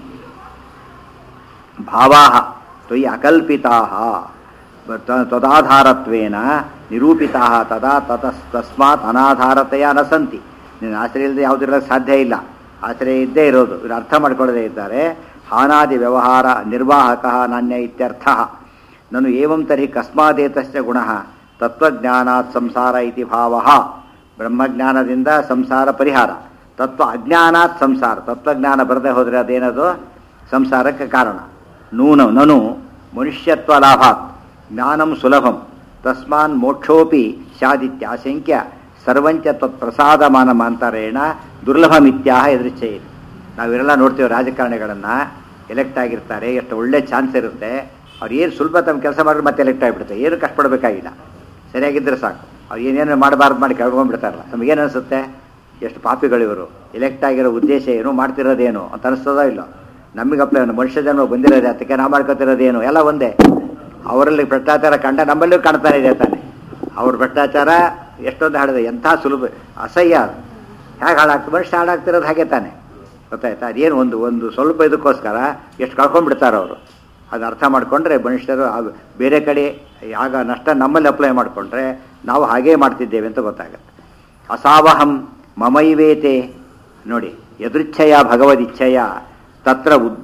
ಭಾವಾ ತ್ವಯಿ ಅಕಲ್ಪಿತಾ ತದಾಧಾರತ್ವೇನ ನಿರೂಪಿತಾ ತದಾ ತತಸ್ ತಸ್ಮಾತ್ ಅನಾಧಾರತೆಯ ನ ಸಂತಿ ನಿನ್ನ ಆಶ್ರಯ ಇಲ್ಲದೆ ಯಾವುದಿರಲಿಕ್ಕೆ ಸಾಧ್ಯ ಇಲ್ಲ ಆಶ್ರಯ ಇದ್ದೇ ಇರೋದು ಇವರು ಅರ್ಥ ಮಾಡ್ಕೊಳ್ಳದೇ ಇದ್ದಾರೆ ಹಾನಾದಿ ವ್ಯವಹಾರ ನಿರ್ವಾಹಕ ನಾಣ್ಯ ಇತ್ಯರ್ಥ ನನು ಏವಂ ತರ್ಹಿ ಕಸ್ಮಾದೇತಶ್ಚ ಗುಣ ತತ್ವಜ್ಞಾನಾತ್ ಸಂಸಾರ ಇತಿ ಭಾವ ಬ್ರಹ್ಮಜ್ಞಾನದಿಂದ ಸಂಸಾರ ಪರಿಹಾರ ತತ್ವ ಅಜ್ಞಾನಾತ್ ಸಂಸಾರ ತತ್ವಜ್ಞಾನ ಬರದೆ ಹೋದರೆ ಅದೇನದು ಸಂಸಾರಕ್ಕೆ ಕಾರಣ ನೂನ ನನು ಮನುಷ್ಯತ್ವ ಲಾಭಾತ್ ಜ್ಞಾನಂ ಸುಲಭಂ ತಸ್ಮಾನ್ ಮೋಕ್ಷೋಪಿ ಸ್ಯಾದಿತ್ಯಾಶಂಕ್ಯ ಸರ್ವಂಚ ತತ್ಪ್ರಸಾದಮಾನ ಮಾಂತರೇಣ ದುರ್ಲಭಮಿತ್ಯಾಹ ಎದುರಿಚ್ಛೆಯಿದೆ ನಾವಿರೆಲ್ಲ ನೋಡ್ತೀವಿ ರಾಜಕಾರಣಿಗಳನ್ನು ಎಲೆಕ್ಟ್ ಆಗಿರ್ತಾರೆ ಎಷ್ಟು ಒಳ್ಳೆ ಚಾನ್ಸ್ ಇರುತ್ತೆ ಅವ್ರು ಏನು ಸುಲಭ ತಮ್ಮ ಕೆಲಸ ಮಾಡಿದ್ರೆ ಮತ್ತೆ ಎಲೆಕ್ಟ್ ಆಗಿಬಿಡುತ್ತೆ ಏನು ಕಷ್ಟಪಡಬೇಕಾಗಿಲ್ಲ ಸರಿಯಾಗಿದ್ದರೆ ಸಾಕು ಅವ್ರು ಏನೇನು ಮಾಡಬಾರ್ದು ಮಾಡಿ ಕೇಳ್ಕೊಂಡ್ಬಿಡ್ತಾರಲ್ಲ ನಮಗೇನು ಅನಿಸುತ್ತೆ ಎಷ್ಟು ಪಾಪಿಗಳಿವರು ಎಲೆಕ್ಟ್ ಆಗಿರೋ ಉದ್ದೇಶ ಏನು ಮಾಡ್ತಿರೋದೇನು ಅಂತ ಅನಿಸ್ತದೋ ಇಲ್ಲೋ ನಮಗೆ ಅಪ್ಲೈ ಮನುಷ್ಯ ಜನ್ಮ ಬಂದಿರೋದೇ ಅದಕ್ಕೆ ನಾವು ಮಾಡ್ಕೊತಿರೋದೇನು ಎಲ್ಲ ಒಂದೇ ಅವರಲ್ಲಿ ಭ್ರಷ್ಟಾಚಾರ ಕಂಡ ನಮ್ಮಲ್ಲೂ ಕಾಣ್ತಾನೆ ಇದೆ ತಾನೆ ಅವ್ರ ಭ್ರಷ್ಟಾಚಾರ ಎಷ್ಟೊಂದು ಹಾಡಿದೆ ಎಂಥ ಸುಲಭ ಅಸಹ್ಯ ಅದು ಹೇಗೆ ಹಾಳಾಗ್ತದೆ ಮನುಷ್ಯ ಹಾಳಾಗ್ತಿರೋದು ಹಾಗೆ ತಾನೆ ಗೊತ್ತಾಯ್ತಾ ಅದೇನು ಒಂದು ಒಂದು ಸ್ವಲ್ಪ ಇದಕ್ಕೋಸ್ಕರ ಎಷ್ಟು ಕಳ್ಕೊಂಡ್ಬಿಡ್ತಾರೆ ಅವರು ಅದು ಅರ್ಥ ಮಾಡಿಕೊಂಡ್ರೆ ಮನುಷ್ಯರು ಆ- ಬೇರೆ ಕಡೆ ಆಗ ನಷ್ಟ ನಮ್ಮಲ್ಲಿ ಅಪ್ಲೈ ಮಾಡಿಕೊಂಡ್ರೆ ನಾವು ಹಾಗೇ ಮಾಡ್ತಿದ್ದೇವೆ ಅಂತ ಗೊತ್ತಾಗುತ್ತೆ ಅಸಾವಹಂ ಮಮೈವೇತೆ ನೋಡಿ ಯದೃಚ್ಛಯ ಭಗವದಿಚ್ಛಯ ತತ್ರ ಉದ್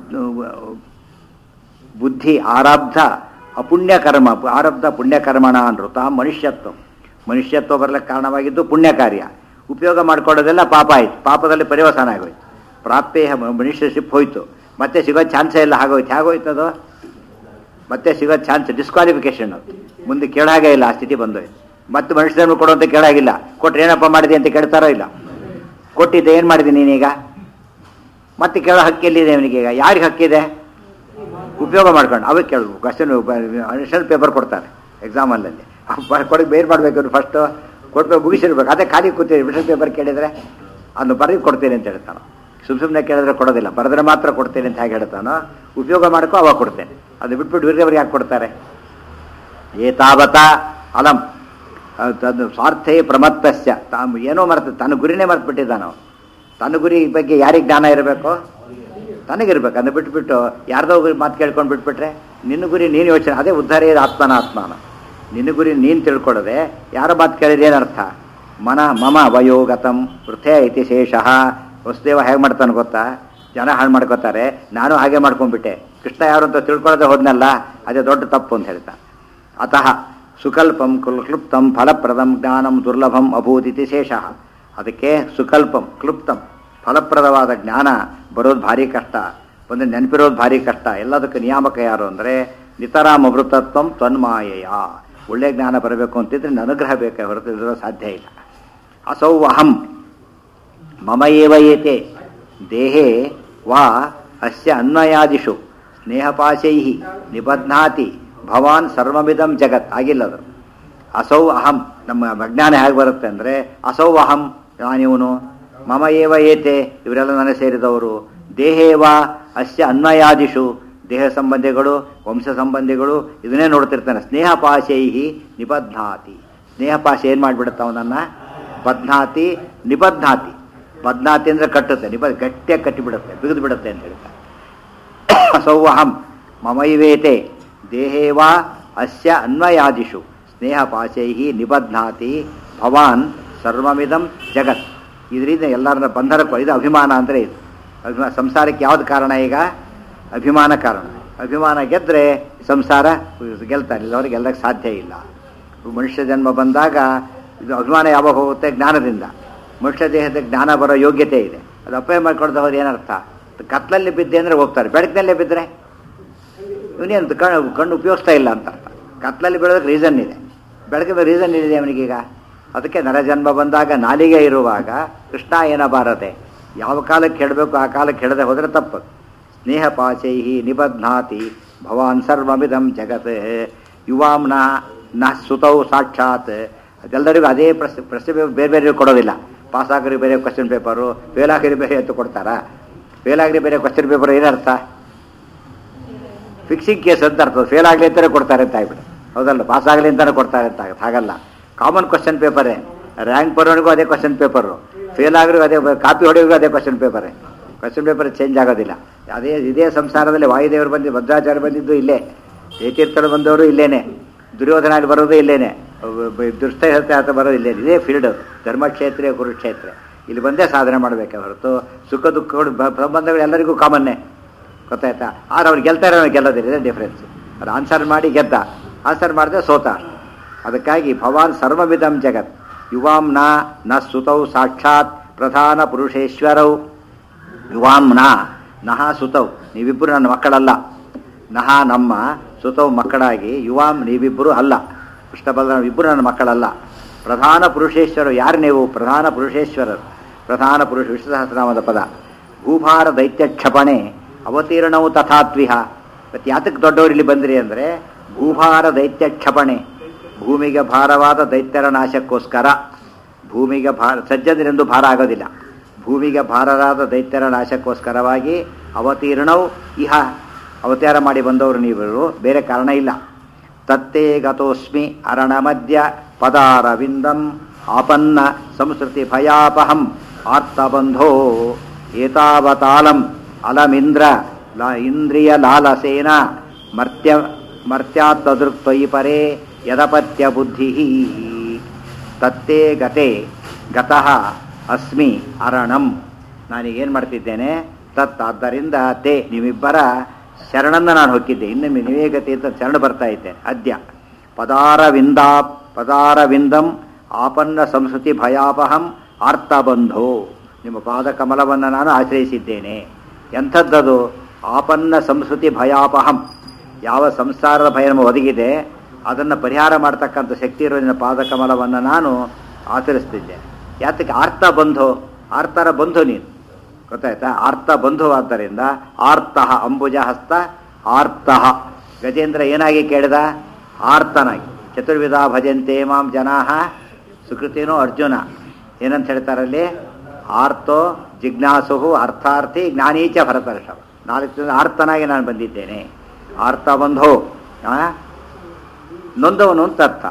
ಬುದ್ಧಿ ಆರಬ್ಧ ಅಪುಣ್ಯಕರ್ಮ ಆರಬ್ಧ ಪುಣ್ಯಕರ್ಮಣ ನೃತ ಮನುಷ್ಯತ್ವ ಮನುಷ್ಯತ್ವ ಬರಲಿಕ್ಕೆ ಕಾರಣವಾಗಿದ್ದು ಪುಣ್ಯ ಕಾರ್ಯ ಉಪಯೋಗ ಮಾಡ್ಕೊಳ್ಳೋದೆಲ್ಲ ಪಾಪ ಆಯ್ತು ಪಾಪದಲ್ಲಿ ಪರಿವಸನ ಆಗೋಯ್ತು ಪ್ರಾಪ್ಯ ಮನುಷ್ಯಶಿಪ್ ಹೋಯ್ತು ಮತ್ತೆ ಸಿಗೋ ಚಾನ್ಸೇ ಇಲ್ಲ ಆಗೋಯ್ತು ಹೇಗೋಯ್ತು ಅದು ಮತ್ತೆ ಸಿಗೋ ಚಾನ್ಸ್ ಡಿಸ್ಕ್ವಾಲಿಫಿಕೇಶನ್ ಮುಂದೆ ಕೇಳಾಗೇ ಇಲ್ಲ ಆ ಸ್ಥಿತಿ ಬಂದು ಮತ್ತೆ ಮನುಷ್ಯರನ್ನು ಕೊಡುವಂತ ಕೇಳಾಗಿಲ್ಲ ಕೊಟ್ರೆ ಏನಪ್ಪ ಮಾಡಿದೆ ಅಂತ ಕೇಳ್ತಾರೋ ಇಲ್ಲ ಕೊಟ್ಟಿದ್ದೆ ಏನು ಮಾಡಿದ್ದೀನಿ ನೀನೀಗ ಮತ್ತೆ ಕೇಳೋ ಹಕ್ಕೆಲ್ಲಿದೆ ಅವನಿಗೆ ಈಗ ಯಾರಿಗೆ ಹಕ್ಕಿದೆ ಉಪಯೋಗ ಮಾಡ್ಕೊಂಡು ಅವಕ್ಕೆ ಕೇಳಬೇಕು ಕ್ವಶನ್ ಅಡಿಷನಲ್ ಪೇಪರ್ ಕೊಡ್ತಾರೆ ಎಕ್ಸಾಮಲ್ಲಿ ಕೊಡಕ್ಕೆ ಬೇರೆ ಮಾಡಬೇಕು ಫಸ್ಟು ಕೊಟ್ಟು ಮುಗಿಸಿರ್ಬೇಕು ಅದೇ ಖಾಲಿ ಕೂತೀರಿ ಅಡಿಷನಲ್ ಪೇಪರ್ ಕೇಳಿದರೆ ಅದನ್ನು ಬರೆದು ಕೊಡ್ತೀನಿ ಅಂತ ಹೇಳ್ತಾನೆ ಸುಮ್ಮ ಸುಮ್ಮನೆ ಕೇಳಿದ್ರೆ ಕೊಡೋದಿಲ್ಲ ಬರೆದ್ರೆ ಮಾತ್ರ ಕೊಡ್ತೇನೆ ಅಂತ ಹೇಗೆ ಹೇಳ್ತಾನೋ ಉಪಯೋಗ ಮಾಡ್ಕೋ ಅವಾಗ ಕೊಡ್ತೇನೆ ಅದು ಬಿಟ್ಬಿಟ್ಟು ಬೇರೆಯವ್ರಿಗೆ ಯಾಕೆ ಕೊಡ್ತಾರೆ ಏತಾವತ ಅಲಂ ಅದು ಸ್ವಾರ್ಥೇ ಪ್ರಮತ್ತಸ್ಯ ತಾನು ಏನೋ ಮರೆತು ತನ್ನ ಗುರಿನೇ ಮರೆತುಬಿಟ್ಟಿದ್ದಾನ ತನ್ನ ಗುರಿ ಬಗ್ಗೆ ಯಾರಿಗೆ ಜ್ಞಾನ ಇರಬೇಕು ತನಗಿರ್ಬೇಕು ಅದನ್ನ ಬಿಟ್ಬಿಟ್ಟು ಯಾರ್ದೋ ಗುರಿ ಮಾತು ಕೇಳ್ಕೊಂಡು ಬಿಟ್ಬಿಟ್ರೆ ನಿನ್ನ ಗುರಿ ನೀನು ಯೋಚನೆ ಅದೇ ಉದ್ಧಾರ ಇದೆ ಆತ್ಮನ ಆತ್ಮನ ನಿನ್ನ ಗುರಿ ನೀನು ತಿಳ್ಕೊಳ್ಳದೆ ಯಾರ ಮಾತು ಕೇಳಿದ್ರೆ ಏನರ್ಥ ಮನ ಮಮ ವಯೋಗತಂ ವೃಥೇ ಇತಿ ಶೇಷಃ ವಸುದೇವ ಹೇಗೆ ಮಾಡ್ತಾನೆ ಗೊತ್ತಾ ಜನ ಹಾಳು ಮಾಡ್ಕೋತಾರೆ ನಾನು ಹಾಗೆ ಮಾಡ್ಕೊಂಡ್ಬಿಟ್ಟೆ ಕೃಷ್ಣ ಯಾರು ಅಂತ ತಿಳ್ಕೊಳ್ಳದೆ ಹೋದ್ನಲ್ಲ ಅದೇ ದೊಡ್ಡ ತಪ್ಪು ಅಂತ ಹೇಳ್ತಾ ಅತಃ ಸುಕಲ್ಪಂ ಕ್ಲುಪ್ತಂ ಫಲಪ್ರದಂ ಜ್ಞಾನಂ ದುರ್ಲಭಂ ಅಭೂದಿತಿ ಶೇಷಃ ಅದಕ್ಕೆ ಸುಕಲ್ಪಂ ಕ್ಲುಪ್ತಂ ಫಲಪ್ರದವಾದ ಜ್ಞಾನ ಬರೋದು ಭಾರಿ ಕಷ್ಟ ಒಂದು ನೆನಪಿರೋದು ಭಾರಿ ಕಷ್ಟ ಎಲ್ಲದಕ್ಕೆ ನಿಯಾಮಕ ಯಾರು ಅಂದರೆ ನಿತರಾಮ ಅಮೃತತ್ವಂ ತ್ವನ್ಮಾಯೆಯ ಒಳ್ಳೆ ಜ್ಞಾನ ಬರಬೇಕು ಅಂತಿದ್ರೆ ಅನುಗ್ರಹ ಬೇಕೇ ಹೊರತು ಇರೋ ಸಾಧ್ಯ ಇಲ್ಲ ಅಸೌ ಅಹಂ ಮಮ ಏವ ಏತೆ ದೇಹೇ ವಾ ಅಸ್ಯ ಅನ್ವಯಾದಿಷು ಸ್ನೇಹಪಾಶೈ ನಿಬಧ್ನಾತಿ ಭವಾನ್ ಸರ್ವಮಿದಂ ಜಗತ್ ಆಗಿಲ್ಲದು ಅಸೌ ಅಹಂ ನಮ್ಮ ಅಜ್ಞಾನ ಹೇಗೆ ಬರುತ್ತೆ ಅಂದರೆ ಅಸೌ ಅಹಂ ನಾನಿವನು ಮಮ ಏವ ಏತೆ ಇವರೆಲ್ಲ ನನಗೆ ಸೇರಿದವರು ದೇಹೇವ ಅಸ್ಯ ಅನ್ವಯಾದಿಷು ದೇಹ ಸಂಬಂಧಿಗಳು ವಂಶ ಸಂಬಂಧಿಗಳು ಇದನ್ನೇ ನೋಡ್ತಿರ್ತಾನೆ ಸ್ನೇಹಪಾಶೈ ನಿಬಧ್ನಾತಿ ಸ್ನೇಹಪಾಶೆ ಏನು ಮಾಡಿಬಿಡುತ್ತೆ ಅವನನ್ನು ಬಧ್ನಾತಿ ನಿಬಧ್ನಾತಿ ಬಧ್ನಾತಿ ಅಂದರೆ ಕಟ್ಟುತ್ತೆ ನಿಬ ಗಟ್ಟಿಯಾಗಿ ಕಟ್ಟಿಬಿಡುತ್ತೆ ಬಿಗಿದು ಬಿಡುತ್ತೆ ಅಂತ ಹೇಳ್ತಾರೆ ಸೌವಹಂ ಮಮೈವೇತೆ ದೇಹೇವಾ ಅಸ್ಯ ಅನ್ವಯಾದಿಷು ಸ್ನೇಹಪಾಶೈ ನಿಬಧ್ನಾತಿ ಭವಾನ್ ಸರ್ವಮಿದಂ ಜಗತ್ ಇದರಿಂದ ಎಲ್ಲರನ್ನ ಬಂಧನಕ್ಕೂ ಇದು ಅಭಿಮಾನ ಅಂದರೆ ಇದು ಅಭಿಮಾನ ಸಂಸಾರಕ್ಕೆ ಯಾವ್ದು ಕಾರಣ ಈಗ ಅಭಿಮಾನ ಕಾರಣ ಅಭಿಮಾನ ಗೆದ್ದರೆ ಸಂಸಾರ ಗೆಲ್ತಾರೆ ಇಲ್ಲವರಿಗೆ ಗೆಲ್ಲಕ್ಕೆ ಸಾಧ್ಯ ಇಲ್ಲ ಮನುಷ್ಯ ಜನ್ಮ ಬಂದಾಗ ಇದು ಅಭಿಮಾನ ಯಾವಾಗ ಹೋಗುತ್ತೆ ಜ್ಞಾನದಿಂದ ಮನುಷ್ಯ ದೇಹದ ಜ್ಞಾನ ಬರೋ ಯೋಗ್ಯತೆ ಇದೆ ಅದು ಅಪಾಯ ಮಾಡ್ಕೊಳ್ದ ಹೋದ್ರೆ ಏನರ್ಥ ಕತ್ಲಲ್ಲಿ ಬಿದ್ದೆ ಅಂದರೆ ಹೋಗ್ತಾರೆ ಬೆಳಕಿನಲ್ಲೇ ಬಿದ್ದರೆ ಇವನೇನು ಕಣ್ಣು ಕಣ್ಣು ಉಪಯೋಗಿಸ್ತಾ ಇಲ್ಲ ಅಂತ ಅರ್ಥ ಕತ್ಲಲ್ಲಿ ಬೀಳೋದಕ್ಕೆ ರೀಸನ್ ಇದೆ ಬೆಳಕಿನ ರೀಸನ್ ಇದೆ ಅವನಿಗೀಗ ಅದಕ್ಕೆ ನರಜನ್ಮ ಬಂದಾಗ ನಾಲಿಗೆ ಇರುವಾಗ ಕೃಷ್ಣ ಏನಬಾರದೆ ಯಾವ ಕಾಲಕ್ಕೆ ಹೇಳಬೇಕು ಆ ಕಾಲಕ್ಕೆ ಹೇಳದೆ ಹೋದರೆ ತಪ್ಪು ಸ್ನೇಹ ಪಾಶೈ ನಿಬಧ್ನಾತಿ ಭವಾನ್ ಸರ್ವಮಿದಂ ಜಗತ್ ಯುವಾಂನ ನ ಸುತೌ ಸಾಕ್ಷಾತ್ ಅದೆಲ್ಲರಿಗೂ ಅದೇ ಪ್ರಶ್ನೆ ಪ್ರಶ್ನೆ ಬೇರೆ ಬೇರೆ ಕೊಡೋದಿಲ್ಲ ಪಾಸ್ ಆಗಿರಿ ಬೇರೆ ಕ್ವಶನ್ ಪೇಪರು ಫೇಲ್ ಆಗಿರಿ ಬೇರೆ ಅಂತ ಕೊಡ್ತಾರಾ ಫೇಲ್ ಆಗಿರಿ ಬೇರೆ ಕ್ವಶನ್ ಪೇಪರ್ ಏನರ್ಥ ಫಿಕ್ಸಿಂಗ್ ಕೇಸ್ ಅಂತ ಅರ್ಥ ಫೇಲ್ ಆಗಲಿ ಅಂತಾನೆ ಕೊಡ್ತಾರೆ ಅಂತ ಆಗ್ಬಿಟ್ಟು ಹೌದಲ್ಲ ಪಾಸ್ ಆಗಲಿ ಅಂತಾನೆ ಕೊಡ್ತಾರೆ ಅಂತ ಆಗುತ್ತೆ ಹಾಗಲ್ಲ ಕಾಮನ್ ಕ್ವಶನ್ ಪೇಪರೇ ರ್ಯಾಂಕ್ ಬರೋನಿಗೂ ಅದೇ ಕ್ವಶನ್ ಪೇಪರು ಫೇಲ್ ಆಗಿರಿಗೂ ಅದೇ ಕಾಪಿ ಹೊಡೆಯೋರಿಗೂ ಅದೇ ಕ್ವಶನ್ ಪೇಪರೇ ಕ್ವಶನ್ ಪೇಪರ್ ಚೇಂಜ್ ಆಗೋದಿಲ್ಲ ಅದೇ ಇದೇ ಸಂಸಾರದಲ್ಲಿ ವಾಯುದೇವರು ಬಂದು ಭದ್ರಾಚಾರ್ಯ ಬಂದಿದ್ದು ಇಲ್ಲೇ ಜಯತೀರ್ಥರು ಬಂದವರು ಇಲ್ಲೇನೆ ದುರ್ಯೋಧನ ಬರೋದು ಇಲ್ಲೇನೆ ದುಷ್ಟ ಅಂತ ಬರೋದು ಇಲ್ಲೇನೆ ಇದೇ ಫೀಲ್ಡ್ ಧರ್ಮಕ್ಷೇತ್ರ ಕುರುಕ್ಷೇತ್ರ ಇಲ್ಲಿ ಬಂದೇ ಸಾಧನೆ ಮಾಡಬೇಕೆ ಹೊರತು ಸುಖ ದುಃಖಗಳು ಸಂಬಂಧಗಳು ಎಲ್ಲರಿಗೂ ಕಾಮನ್ನೇ ಗೊತ್ತಾಯ್ತಾ ಆದ್ರೆ ಅವ್ರು ಗೆಲ್ತಾರೆ ಅವ್ನು ಗೆಲ್ಲೋದಿಲ್ಲ ಡಿಫ್ರೆನ್ಸ್ ಅದು ಆನ್ಸರ್ ಮಾಡಿ ಗೆದ್ದ ಆನ್ಸರ್ ಮಾಡಿದ್ರೆ ಸೋತ ಅದಕ್ಕಾಗಿ ಭವಾನ್ ಸರ್ವವಿಧಂ ಜಗತ್ ಯುವಾಂ ನ ನ ಸುತೌ ಸಾಕ್ಷಾತ್ ಪ್ರಧಾನ ಪುರುಷೇಶ್ವರೌ ಯುವಾಂ ನ ನಹ ಸುತೌ ನೀವಿಬ್ಬರು ನನ್ನ ಮಕ್ಕಳಲ್ಲ ನಹ ನಮ್ಮ ಸುತೌ ಮಕ್ಕಳಾಗಿ ಯುವಾಂ ನೀವಿಬ್ಬರು ಅಲ್ಲ ಕೃಷ್ಣ ಬಲರಾಮ ಇಬ್ಬರು ನನ್ನ ಮಕ್ಕಳಲ್ಲ ಪ್ರಧಾನ ಪುರುಷೇಶ್ವರರು ಯಾರು ನೀವು ಪ್ರಧಾನ ಪುರುಷೇಶ್ವರರು ಪ್ರಧಾನ ಪುರುಷ ವಿಶ್ವಸಹಸ್ರನಾಮದ ಪದ ಭೂಭಾರ ದೈತ್ಯ ಕ್ಷಪಣೆ ಅವತೀರ್ಣವು ತಥಾತ್ವಿಹ ಮತ್ತು ಯಾತಕ್ಕೆ ದೊಡ್ಡವರು ಇಲ್ಲಿ ಬಂದ್ರಿ ಅಂದರೆ ಭೂಭಾರ ದೈತ್ಯ ಕ್ಷಪಣೆ ಭೂಮಿಗೆ ಭಾರವಾದ ದೈತ್ಯರ ನಾಶಕ್ಕೋಸ್ಕರ ಭೂಮಿಗೆ ಭಾರ ಸಜ್ಜನರೆಂದು ಭಾರ ಆಗೋದಿಲ್ಲ ಭೂಮಿಗೆ ಭಾರರಾದ ದೈತ್ಯರ ನಾಶಕ್ಕೋಸ್ಕರವಾಗಿ ಅವತೀರ್ಣವು ಇಹ ಅವತಾರ ಮಾಡಿ ಬಂದವರು ನೀವು ಬೇರೆ ಕಾರಣ ಇಲ್ಲ ತತ್ತೇ ಗತೋಸ್ಮಿ ಅರಣ ಮಧ್ಯ ಪದಾರವಿಂದಂ ಆಪನ್ನ ಸಂಸ್ಕೃತಿ ಭಯಾಪಹಂ ಆರ್ತಬಂಧೋ ಏತಾವತಾಲಂ ಅಲಮಿಂದ್ರ ಲಾ ಇಂದ್ರಿಯ ಲಾಲಸೇನ ಮರ್ತ್ಯ ಮರ್ತ್ಯಾತ್ವದೃಕ್ತ್ವಯಿ ಪರೇ ಯದಪತ್ಯ ಬುದ್ಧಿ ತತ್ತೇ ಗತೆ ಗತಃ ಅಸ್ಮಿ ಅರಣಂ ನಾನೀಗೇನು ಮಾಡ್ತಿದ್ದೇನೆ ತತ್ ಆದ್ದರಿಂದ ತೇ ನೀವಿಬ್ಬರ ಶರಣನ್ನ ನಾನು ಹೊಕ್ಕಿದ್ದೆ ಇನ್ನೊಮ್ಮೆ ನೀವೇ ಗತಿ ಅಂತ ಶರಣ ಬರ್ತಾ ಇದ್ದೇನೆ ಅದ್ಯ ಪದಾರವಿಂದಾ ಪದಾರವಿಂದಂ ಆಪನ್ನ ಸಂಸ್ಕೃತಿ ಭಯಾಪಹಂ ಆರ್ತಬಂಧೋ ನಿಮ್ಮ ಪಾದ ಕಮಲವನ್ನು ನಾನು ಆಶ್ರಯಿಸಿದ್ದೇನೆ ಎಂಥದ್ದದು ಆಪನ್ನ ಸಂಸ್ಕೃತಿ ಭಯಾಪಹಂ ಯಾವ ಸಂಸಾರದ ಭಯ ನಮಗೆ ಒದಗಿದೆ ಅದನ್ನು ಪರಿಹಾರ ಮಾಡ್ತಕ್ಕಂಥ ಶಕ್ತಿ ಇರೋ ನಿನ್ನ ಪಾದಕಮಲವನ್ನು ನಾನು ಆಚರಿಸ್ತಿದ್ದೆ ಯಾತಕ್ಕೆ ಆರ್ತ ಬಂಧು ಆರ್ತರ ಬಂಧು ನೀನು ಗೊತ್ತಾಯ್ತಾ ಆರ್ತ ಬಂಧುವಾದ್ದರಿಂದ ಆರ್ತಃ ಅಂಬುಜ ಹಸ್ತ ಆರ್ತಃ ಗಜೇಂದ್ರ ಏನಾಗಿ ಕೇಳಿದ ಆರ್ತನಾಗಿ ಚತುರ್ವಿಧ ಭಜಂತೆ ಮಾಂ ಜನಾಹ ಸುಕೃತಿನೋ ಅರ್ಜುನ ಏನಂತ ಹೇಳ್ತಾರಲ್ಲಿ ಆರ್ತೋ ಜಿಜ್ಞಾಸು ಅರ್ಥಾರ್ಥಿ ಜ್ಞಾನೀಚ ಭರತರ್ಷಭ ನಾಲ್ಕು ಜನ ಆರ್ತನಾಗಿ ನಾನು ಬಂದಿದ್ದೇನೆ ಆರ್ತ ಬಂಧೋ ಆ? ನೊಂದವನು ಅಂತ ಅರ್ಥ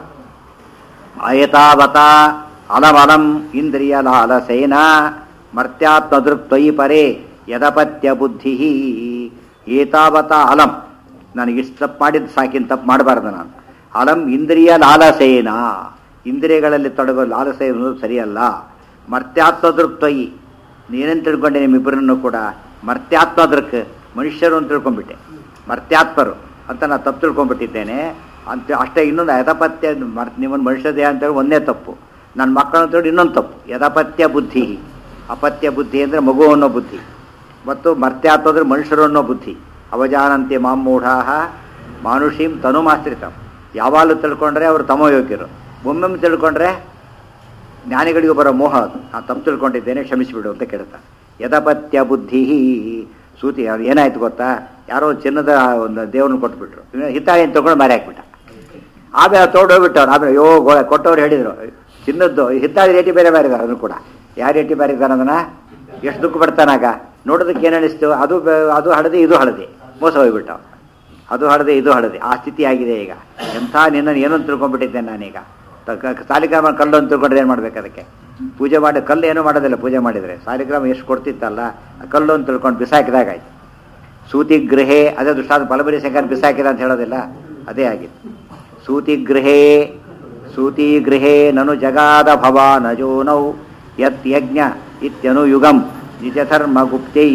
ಆಯತಾವತ ಅಲಮಲಂ ಇಂದ್ರಿಯ ಲಾಲಸೇನ ಮರ್ತ್ಯಾತ್ಮದೃಕ್ತಯಿ ಪರೇ ಯದಪತ್ಯ ಬುದ್ಧಿ ಏತಾವತ ಅಲಂ ನನಗೆ ಇಷ್ಟು ತಪ್ಪು ಮಾಡಿದ್ದು ಸಾಕಿನ ತಪ್ಪು ಮಾಡಬಾರ್ದು ನಾನು ಅಲಂ ಇಂದ್ರಿಯ ಲಾಲಸೇನ ಇಂದ್ರಿಯಗಳಲ್ಲಿ ತೊಡಗೋ ಲಾಲಸೆ ಅನ್ನೋದು ಸರಿಯಲ್ಲ ಮರ್ತ್ಯಾತ್ಮದೃಕ್ತಯಿ ನೀನೇನು ತಿಳ್ಕೊಂಡೆ ನಿಮ್ಮಿಬ್ಬರನ್ನು ಕೂಡ ಮರ್ತ್ಯಾತ್ಮದೃಕ್ ಮನುಷ್ಯರು ಅಂತ ತಿಳ್ಕೊಂಡ್ಬಿಟ್ಟೆ ಮರ್ತ್ಯಾತ್ಮರು ಅಂತ ನಾನು ತಪ್ಪು ತಿಳ್ಕೊಂಡ್ಬಿಟ್ಟಿದ್ದೇನೆ ಅಂತ ಅಷ್ಟೇ ಇನ್ನೊಂದು ಯಥಪತ್ಯ ಮರ್ ನಿಮ್ಮನ್ನು ಮನುಷ್ಯ ದೇಹ ಅಂತೇಳಿ ಒಂದೇ ತಪ್ಪು ನನ್ನ ಮಕ್ಕಳು ಅಂತೇಳಿ ಇನ್ನೊಂದು ತಪ್ಪು ಯಥಪತ್ಯ ಬುದ್ಧಿ ಅಪತ್ಯ ಬುದ್ಧಿ ಅಂದರೆ ಮಗು ಅನ್ನೋ ಬುದ್ಧಿ ಮತ್ತು ಮರ್ತ್ಯಾತ್ಮ ಅಂದರೆ ಮನುಷ್ಯರು ಅನ್ನೋ ಬುದ್ಧಿ ಅವಜಾನಂತೆ ಮಾಮೂಢಾ ಮಾನುಷೀಂ ತನುಮಾಶ್ರಿತಂ ಯಾವಾಗಲೂ ತಿಳ್ಕೊಂಡ್ರೆ ಅವರು ತಮೋಯೋಗ್ಯರು ಒಮ್ಮೊಮ್ಮೆ ತಿಳ್ಕೊಂಡ್ರೆ ಜ್ಞಾನಿಗಳಿಗೂ ಬರೋ ಮೋಹ ಅದು ನಾನು ತಪ್ಪು ತಿಳ್ಕೊಂಡಿದ್ದೇನೆ ಕ್ಷಮಿಸಿಬಿಡು ಅಂತ ಕೇಳ್ತಾನೆ ಯಥಪತ್ಯ ಬುದ್ಧಿ ಸೂತಿ ಅದು ಏನಾಯ್ತು ಗೊತ್ತಾ ಯಾರೋ ಚಿನ್ನದ ಒಂದು ದೇವ್ರನ್ನ ಕೊಟ್ಬಿಟ್ರು ಇವ್ನು ಹಿತ್ತಾಳಿ ಅಂತ ತಗೊಂಡು ಮಾರಿ ಹಾಕ್ಬಿಟ್ಟ ಆಮೇಲೆ ತೊಗೊಂಡೋಗ್ಬಿಟ್ಟವ್ರು ಆಮೇಲೆ ಅಯ್ಯೋ ಗೋ ಕೊಟ್ಟವ್ರು ಹೇಳಿದರು ಚಿನ್ನದ್ದು ಹಿತ್ತಾಳಿ ರೇಟಿ ಬೇರೆ ಮಾರಿದ್ದಾರೆ ಅದನ್ನು ಕೂಡ ಯಾವ ರೇಟಿ ಮಾರಿದ್ದಾರೆ ಅದನ್ನು ಎಷ್ಟು ದುಃಖ ಪಡ್ತಾನಾಗ ನೋಡೋದಕ್ಕೆ ಏನು ಅನಿಸ್ತು ಅದು ಬೆ- ಅದು ಹಳದಿ ಇದು ಹಳದಿ ಮೋಸ ಹೋಗ್ಬಿಟ್ಟ ಅದು ಹಳದೆ ಇದು ಹಳದೆ ಆ ಸ್ಥಿತಿ ಆಗಿದೆ ಈಗ ಎಂಥ ನಿನ್ನನ್ನು ಏನೋ ಅಂತ ತಿಳ್ಕೊಂಡ್ಬಿಟ್ಟಿದ್ದೇನೆ ನಾನೀಗ ಸಾಲಿಗ್ರಾಮ ಕಲ್ಲು ಅಂತ ತಿಳ್ಕೊಂಡ್ರೆ ಏನು ಮಾಡ್ಬೇಕು ಅದಕ್ಕೆ ಪೂಜೆ ಮಾಡಿ ಕಲ್ಲು ಏನೂ ಮಾಡೋದಿಲ್ಲ ಪೂಜೆ ಮಾಡಿದರೆ ಸಾಲಿಗ್ರಾಮ ಎಷ್ಟು ಕೊಡ್ತಿತ್ತಲ್ಲ ಆ ಕಲ್ಲು ಅಂತ ತಿಳ್ಕೊಂಡು ಬಿಸಾಕಿದಾಗ ಆಯ್ತು ಸೂತಿಗೃಹೇ ಅದೇ ದುಷ್ಟಾದ ಬಲಬರಿ ಶಂಕರ್ ಬಿಸಾಕಿದ ಅಂತ ಹೇಳೋದಿಲ್ಲ ಅದೇ ಆಗಿತ್ತು ಸೂತಿಗೃಹೇ ಸೂತಿಗೃಹೇ ನನು ಜಗಾದ ಭವಾನಜೋನೌ ಯತ್ ಯಜ್ಞ ಇತ್ಯನುಯುಗಂ ನಿಜಧರ್ಮ ಗುಪ್ತೈ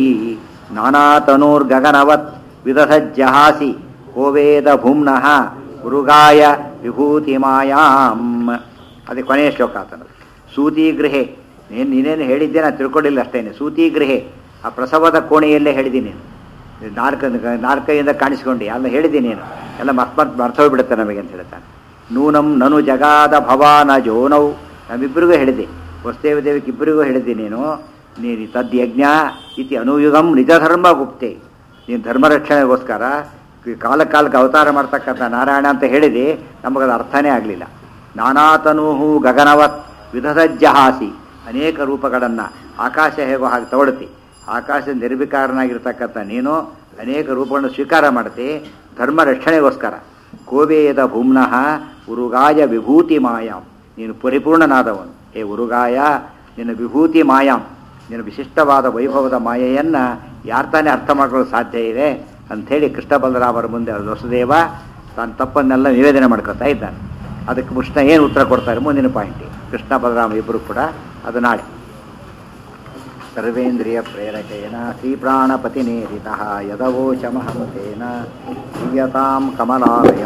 ನಾನಾತನೂರ್ಗಗನವತ್ ವಿದಧಜ್ಜಹಾಸಿ ಕೋವೇದ ಭುಮ್ನಃ ಮೃಗಾಯ ವಿಭೂತಿ ಮಾಯಾಂ ಅದೇ ಕೊನೆಯ ಶ್ಲೋಕ ಆತನದು ಸೂತಿಗೃಹೆ ನೀನು ನೀನೇನು ಹೇಳಿದ್ದೆ ನಾನು ತಿಳ್ಕೊಂಡಿಲ್ಲ ಅಷ್ಟೇನೆ ಸೂತಿಗೃಹೆ ಆ ಪ್ರಸವದ ಕೋಣೆಯಲ್ಲೇ ಹೇಳಿದ್ದೀನಿ ನೀನು ನಾಲ್ಕ ನಾಲ್ಕೈಯಿಂದ ಕಾಣಿಸ್ಕೊಂಡು ಎಲ್ಲ ಹೇಳಿದ್ದೀನಿ ನೀನು ಎಲ್ಲ ಮತ್ ಮತ್ ಮರ್ತೋಗ್ಬಿಡುತ್ತೆ ನಮಗೆ ಅಂತ ಹೇಳ್ತಾನೆ ನೂನಂ ನನು ಜಗಾದ ಭವಾನ ಜೋನೌ ನಮ್ಮಿಬ್ಬರಿಗೂ ಹೇಳಿದೆ ವಸುದೇವ ದೇವಿಗೆ ಇಬ್ಬರಿಗೂ ಹೇಳಿದ್ದೆ ನೀನು ನೀನು ತದ್ಯಜ್ಞ ಇತಿ ಅನುಯುಗಂ ನಿಜ ಧರ್ಮ ಗುಪ್ತೆ ನೀನು ಧರ್ಮ ರಕ್ಷಣೆಗೋಸ್ಕರ ಕಾಲ ಕಾಲಕ್ಕೆ ಅವತಾರ ಮಾಡ್ತಕ್ಕಂಥ ನಾರಾಯಣ ಅಂತ ಹೇಳಿದೆ ನಮಗದು ಅರ್ಥನೇ ಆಗಲಿಲ್ಲ ನಾನಾತನೂಹು ಗಗನವತ್ ವಿಧಸಜ್ಜಹಾಸಿ ಅನೇಕ ರೂಪಗಳನ್ನು ಆಕಾಶ ಹೇಗೋ ಹಾಗೆ ತಗೊಳ್ತಿ ಆಕಾಶ ನಿರ್ವಿಕಾರನಾಗಿರ್ತಕ್ಕಂಥ ನೀನು ಅನೇಕ ರೂಪಗಳನ್ನು ಸ್ವೀಕಾರ ಮಾಡ್ತಿ ಧರ್ಮ ರಕ್ಷಣೆಗೋಸ್ಕರ ಕೋಬೇದ ಭೂಮ್ನಃ ಉರುಗಾಯ ವಿಭೂತಿ ಮಾಯಾಂ ನೀನು ಪರಿಪೂರ್ಣನಾದವನು ಹೇ ಉರುಗಾಯ ನಿನ್ನ ವಿಭೂತಿ ಮಾಯಾಂ ನಿನ್ನ ವಿಶಿಷ್ಟವಾದ ವೈಭವದ ಮಾಯೆಯನ್ನು ಯಾರು ತಾನೇ ಅರ್ಥ ಮಾಡ್ಕೊಳ್ಳೋದು ಸಾಧ್ಯ ಇದೆ ಅಂಥೇಳಿ ಕೃಷ್ಣ ಬಲರಾಮರ ಮುಂದೆ ವಸುದೇವ ತಾನು ತಪ್ಪನ್ನೆಲ್ಲ ನಿವೇದನೆ ಮಾಡ್ಕೊತಾ ಇದ್ದಾನೆ ಅದಕ್ಕೆ ಕೃಷ್ಣ ಏನು ಉತ್ತರ ಕೊಡ್ತಾರೆ ಮುಂದಿನ ಪಾಯಿಂಟ್ ಕೃಷ್ಣ ಬಲರಾಮ ಇಬ್ಬರು ಕೂಡ ಅದು ನಾಳೆ ಸರ್ವೇಂದ್ರಿಯ ಪ್ರೇರಕೇನ ಶ್ರೀಪ್ರಾಣಪತಿನೇರಿತ ಯದವೋಚಮಹಂತೇನ ದಿವ್ಯತಾಂ ಕಮಲಾಲಯ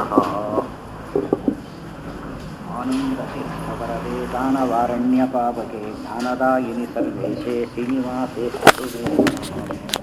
ಆನಂದರದೇ ದಾನವಾರಣ್ಯಪಾವಕೆ ಜ್ಞಾನದಾಯಿನಿ ಸರ್ವೇಶೇ ಶ್ರೀನಿವಾಸೇ